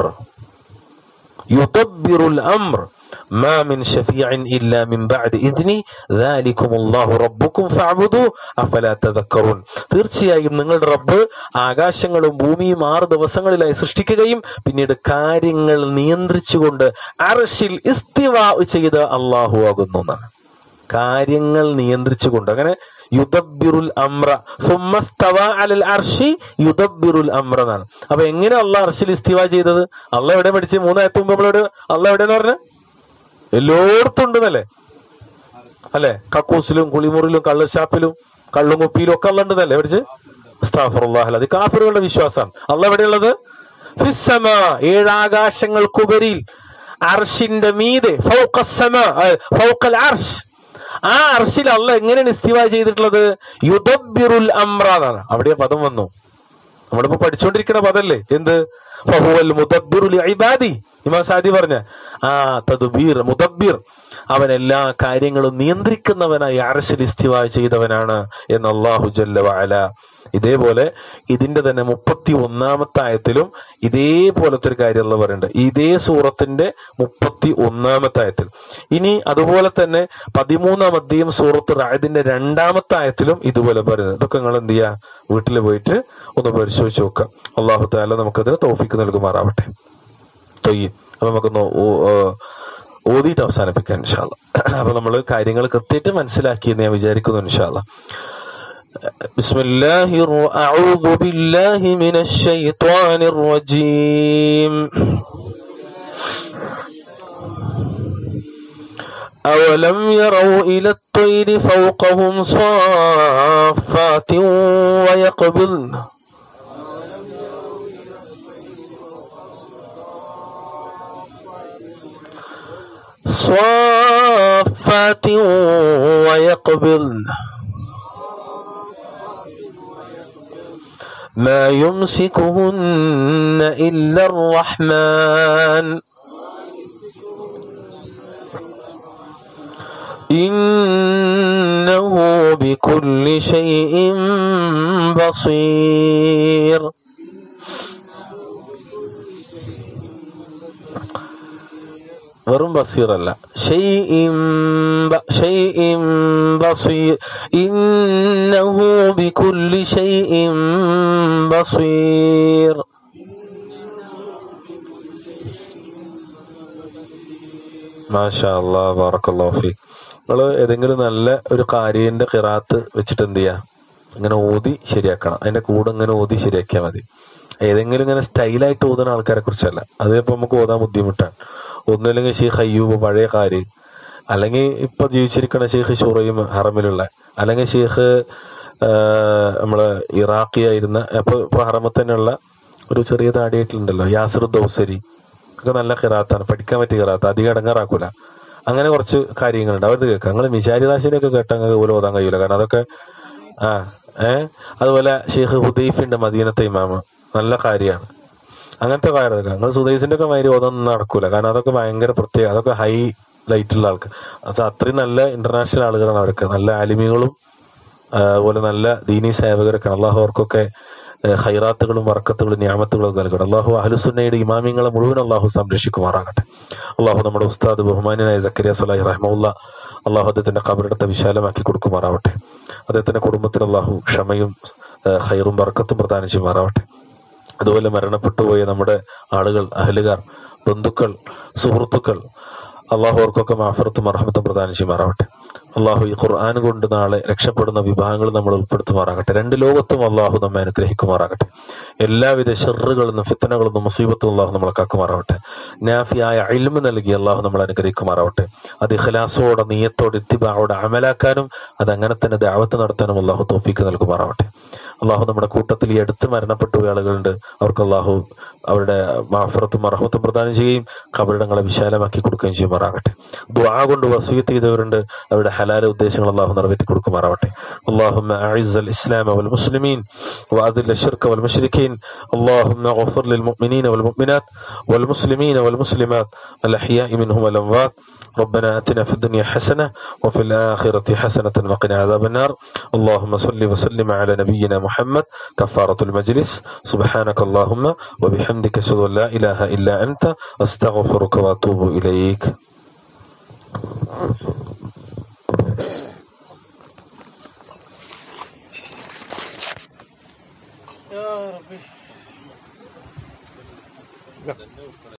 يدبر الأمر ما من شفيع إلا من بعد إذني ذلكم الله ربكم فاعبدوه أفلا تذكرون തീർച്ചയായും നിങ്ങളുടെ റബ്ബ് ആകാശങ്ങളും ഭൂമിയും ആറ് ദിവസങ്ങളിലായി സൃഷ്ടിക്കുകയും പിന്നീട് കാര്യങ്ങൾ നിയന്ത്രിച്ചുകൊണ്ട് അർഷിൽ ഇസ്തിവാ ചെയ്ത് അള്ളാഹു ആകുന്നു എന്നാണ് കാര്യങ്ങൾ നിയന്ത്രിച്ചുകൊണ്ട് അങ്ങനെ യുദബിറുൽ അമ്ര സുമ്മസ്തവ അലൽ അർഷി യുദബിറുൽ അമ്ര എന്നാണ് അപ്പൊ എങ്ങനെ അള്ളാഹ് അർഷിൽ ഇസ്തിവ ചെയ്തത് അള്ള എവിടെ പഠിച്ച് മൂന്നായത്ത് മുമ്പ് നമ്മളോട് അള്ള എവിടെയെന്ന് പറഞ്ഞ എല്ലായിടത്തും ഉണ്ടെന്നല്ലേ അല്ലെ കക്കൂസിലും കുളിമുറിയിലും കള്ളുഷാപ്പിലും കള്ളും കുപ്പിയിലും ഒക്കെ ഉള്ള ഉണ്ടെന്നല്ലേ പഠിച്ച് അസ്താഫുറുല്ലാഹ് അത് കാഫറുകളുടെ വിശ്വാസമാണ് അള്ള എവിടെയുള്ളത് ഫിസ്സമ ഏഴാകാശങ്ങൾക്കുപരിയിൽ അർഷിന്റെ മീതെ ഫൗഖസ്സമ, ആ, ഫൗഖൽ അർഷ് ആ അർഷിൽ അള്ള എങ്ങനെയാണ് ഇസ്തിവ ചെയ്തിട്ടുള്ളത് യുദബിറുൽ അമ്ര എന്നാണ് അവിടെ ആ പദം വന്നു നമ്മളിപ്പോ പഠിച്ചുകൊണ്ടിരിക്കുന്ന പദല്ലേ എന്ത് ഫഹുവൽ മുദബ്ബിറുൽ ഇബാദി ഇമാം സാദി പറഞ്ഞ ആ തദ്ബീർ മുദബ്ബിർ അവൻ എല്ലാ കാര്യങ്ങളും നിയന്ത്രിക്കുന്നവനായി അറശിൽ ഇസ്തിവ ചെയ്തവനാണ് എന്ന് അള്ളാഹു ജല്ല വഅല ഇതേപോലെ ഇതിന്റെ തന്നെ മുപ്പത്തി ഒന്നാമത്തെ ആയത്തിലും ഇതേപോലത്തെ ഒരു കാര്യം അള്ള പറയുന്നുണ്ട് ഇതേ സൂറത്തിന്റെ മുപ്പത്തി ഒന്നാമത്തെ ആയത്തിൽ ഇനി അതുപോലെ തന്നെ പതിമൂന്നാം അധ്യയം സൂറത്ത് റായതിന്റെ രണ്ടാമത്തെ ആയത്തിലും ഇതുപോലെ പറയുന്നത് ഇതൊക്കെ നിങ്ങൾ എന്ത് ചെയ്യുക വീട്ടിൽ പോയിട്ട് ഒന്ന് പരിശോധിച്ച് നോക്കുക അള്ളാഹു താല നമുക്കതിന് തോഫിക്ക് നൽകുമാറാവട്ടെ തൊയ്യും അപ്പൊ നമുക്കൊന്ന് ഓ- ഓ- ഓതിയിട്ട് അവസാനിപ്പിക്കാം ഇൻഷാല്ല അപ്പൊ നമ്മൾ കാര്യങ്ങൾ കൃത്യമായിട്ട് മനസ്സിലാക്കി എന്ന് ഞാൻ വിചാരിക്കുന്നു ഇൻഷാല്ല بسم الله الر- أعوذ بالله من الشيطان الرجيم أولم يروا إلى الطير فوقهم صافات ويقبضن صافات ويقبضن ما يمسكهن إلا الرحمن إنه بكل شيء بصير വെറും ബസീറല്ല ഷൈഇം ബ- ഷൈഇം ബസീർ ഇന്നഹു ബികുല്ലി ഷൈഇം ബസീർ മാഷാ അല്ലാ ബാറക്കല്ലാഹു ഫീക് നിങ്ങൾ ഏതെങ്കിലും നല്ല ഒരു കാര്യന്റെ ഖിറാത്ത് വെച്ചിട്ട് എന്ത് ചെയ്യാ ഇങ്ങനെ ഓതി ശരിയാക്കണം അതിന്റെ കൂടെ ഇങ്ങനെ ഓതി ശരിയാക്കിയാൽ മതി ഏതെങ്കിലും ഇങ്ങനെ സ്റ്റൈലായിട്ട് ഓതുന്ന ആൾക്കാരെ കുറിച്ചല്ല അത് ഇപ്പൊ നമുക്ക് ഓതാൻ ബുദ്ധിമുട്ടാണ് ഒന്നുമില്ലെങ്കിൽ ഷെയ്ഖ് അയ്യൂബ് പഴയ കാര്യം അല്ലെങ്കിൽ ഇപ്പൊ ജീവിച്ചിരിക്കുന്ന ഷെയ്ഖ് ഷുറയും ഹറമിലുള്ള അല്ലെങ്കിൽ ഷെയ്ഖ് ആഹ്, നമ്മള് ഇറാഖിയായിരുന്ന അപ്പൊ ഇപ്പൊ ഹറമത്ത് തന്നെയുള്ള ഒരു ചെറിയ താടിയായിട്ടുണ്ടല്ലോ യാസിർ ദൗസരി ഒക്കെ നല്ല ഖിറാത്താണ് പഠിക്കാൻ പറ്റിയ ഖിറാത്ത് അധികം ഇടങ്ങാറാക്കൂല അങ്ങനെ കുറച്ച് കാര്യങ്ങളുണ്ട് അവരത് കേൾക്കാം നിങ്ങൾ മിശാരിദാസിനെയൊക്കെ കേട്ടാൽ നിങ്ങൾക്ക് പോലും ഓതാൻ കഴിയൂല കാരണം അതൊക്കെ ആ ഏ അതുപോലെ ഷെയ്ഖ് ഹുദൈഫിന്റെ മദീനത്തെ ഇമാമ് നല്ല കാര്യമാണ് അങ്ങനത്തെ കാര്യമൊക്കെ നിങ്ങൾ സുദൈസിന്റെ ഒക്കെ മാതിരി ഓതൊന്നും നടക്കൂല കാരണം അതൊക്കെ ഭയങ്കര പ്രത്യേക അതൊക്കെ ഹൈ ലൈറ്റുള്ള ആൾക്ക് അത് അത്രയും നല്ല ഇന്റർനാഷണൽ ആളുകളാണ് അവരൊക്കെ നല്ല ആലിമികളും ആ, അതുപോലെ നല്ല ദീനി സേവകരൊക്കെ അള്ളാഹു അവർക്കൊക്കെ ഏ, ഹൈറാത്തുകളും വർക്കത്തുകളും ഞാമത്തുകളും ഒക്കെ നൽകണം അള്ളാഹു അഹലുസുന്നയുടെ ഇമാമിങ്ങളെ മുഴുവൻ അള്ളാഹു സംരക്ഷിക്കുമാറാകട്ടെ അള്ളാഹു നമ്മുടെ ഉസ്താദ് ബഹുമാനായ സക്കരിയ സലാഹി റഹ്മുല്ല അള്ളാഹു അദ്ദേഹത്തിന്റെ കബറിടത്തെ വിശാലമാക്കി കൊടുക്കുമാറാവട്ടെ അദ്ദേഹത്തിന്റെ കുടുംബത്തിൽ അള്ളാഹു ക്ഷമയും ഏ, ഹൈറും വർക്കത്തും പ്രദാനം ചെയ്യുമാറാവട്ടെ അതുപോലെ മരണപ്പെട്ടു പോയ നമ്മുടെ ആളുകൾ അഹലുകാർ ബന്ധുക്കൾ സുഹൃത്തുക്കൾ അള്ളാഹു അവർക്കൊക്കെ മാഫറത്തും അർഹമത്തും പ്രദാനം ചെയ്യുമാറാവട്ടെ അള്ളാഹു ഈ ഖുർആൻ കൊണ്ട് നാളെ രക്ഷപ്പെടുന്ന വിഭാഗങ്ങൾ നമ്മൾ ഉൾപ്പെടുത്തുമാറാകട്ടെ രണ്ട് ലോകത്തും അള്ളാഹു നമ്മെ അനുഗ്രഹിക്കുമാറാകട്ടെ എല്ലാവിധ ഷെറുകളിൽ നിന്നും ഫിത്തനകളിൽ നിന്നും മുസീബത്തും അള്ളാഹു നമ്മളെ കാക്കുമാറാവട്ടെ നാഫിയായ ഇൽമ നൽകി അള്ളാഹു നമ്മളെ അനുഗ്രഹിക്കുമാറാവട്ടെ അത് ഇഖലാസോടെ നീയത്തോടെ ഇത്തിബാവോടെ അമലാക്കാനും അത് അങ്ങനെ തന്നെ ദാവത്ത് നടത്താനും അള്ളാഹു തോഫീക്ക് നൽകുമാറാവട്ടെ അള്ളാഹു നമ്മുടെ കൂട്ടത്തിൽ ഈ അടുത്ത് മരണപ്പെട്ടു പോയ ആളുകളുണ്ട് അവർക്ക് അള്ളാഹു അവരുടെ മാഫറത്തും അർഹത്തും പ്രദാനം ചെയ്യുകയും കബറിടങ്ങളെ വിശാലമാക്കി കൊടുക്കുകയും ചെയ്യുമാറാകട്ടെ ദുആ കൊണ്ട് വസീയത്ത് ചെയ്തവരുണ്ട് അവരുടെ ഹലാല ഉദ്ദേശങ്ങൾ അള്ളാഹു നിറവേറ്റി കൊടുക്കുമാറാവട്ടെ اللهم أعز الإسلام والمسلمين وأذل الشرك والمشركين اللهم اغفر للمؤمنين والمؤمنات والمسلمين والمسلمات الأحياء منهم والأموات ربنا آتنا في الدنيا حسنة وفي الآخرة حسنة وقنا عذاب النار اللهم صل وسلم على نبينا محمد كفارة المجلس سبحانك اللهم وبحمدك أشهد أن لا إله إلا أنت أستغفرك وأتوب إليك يا ربي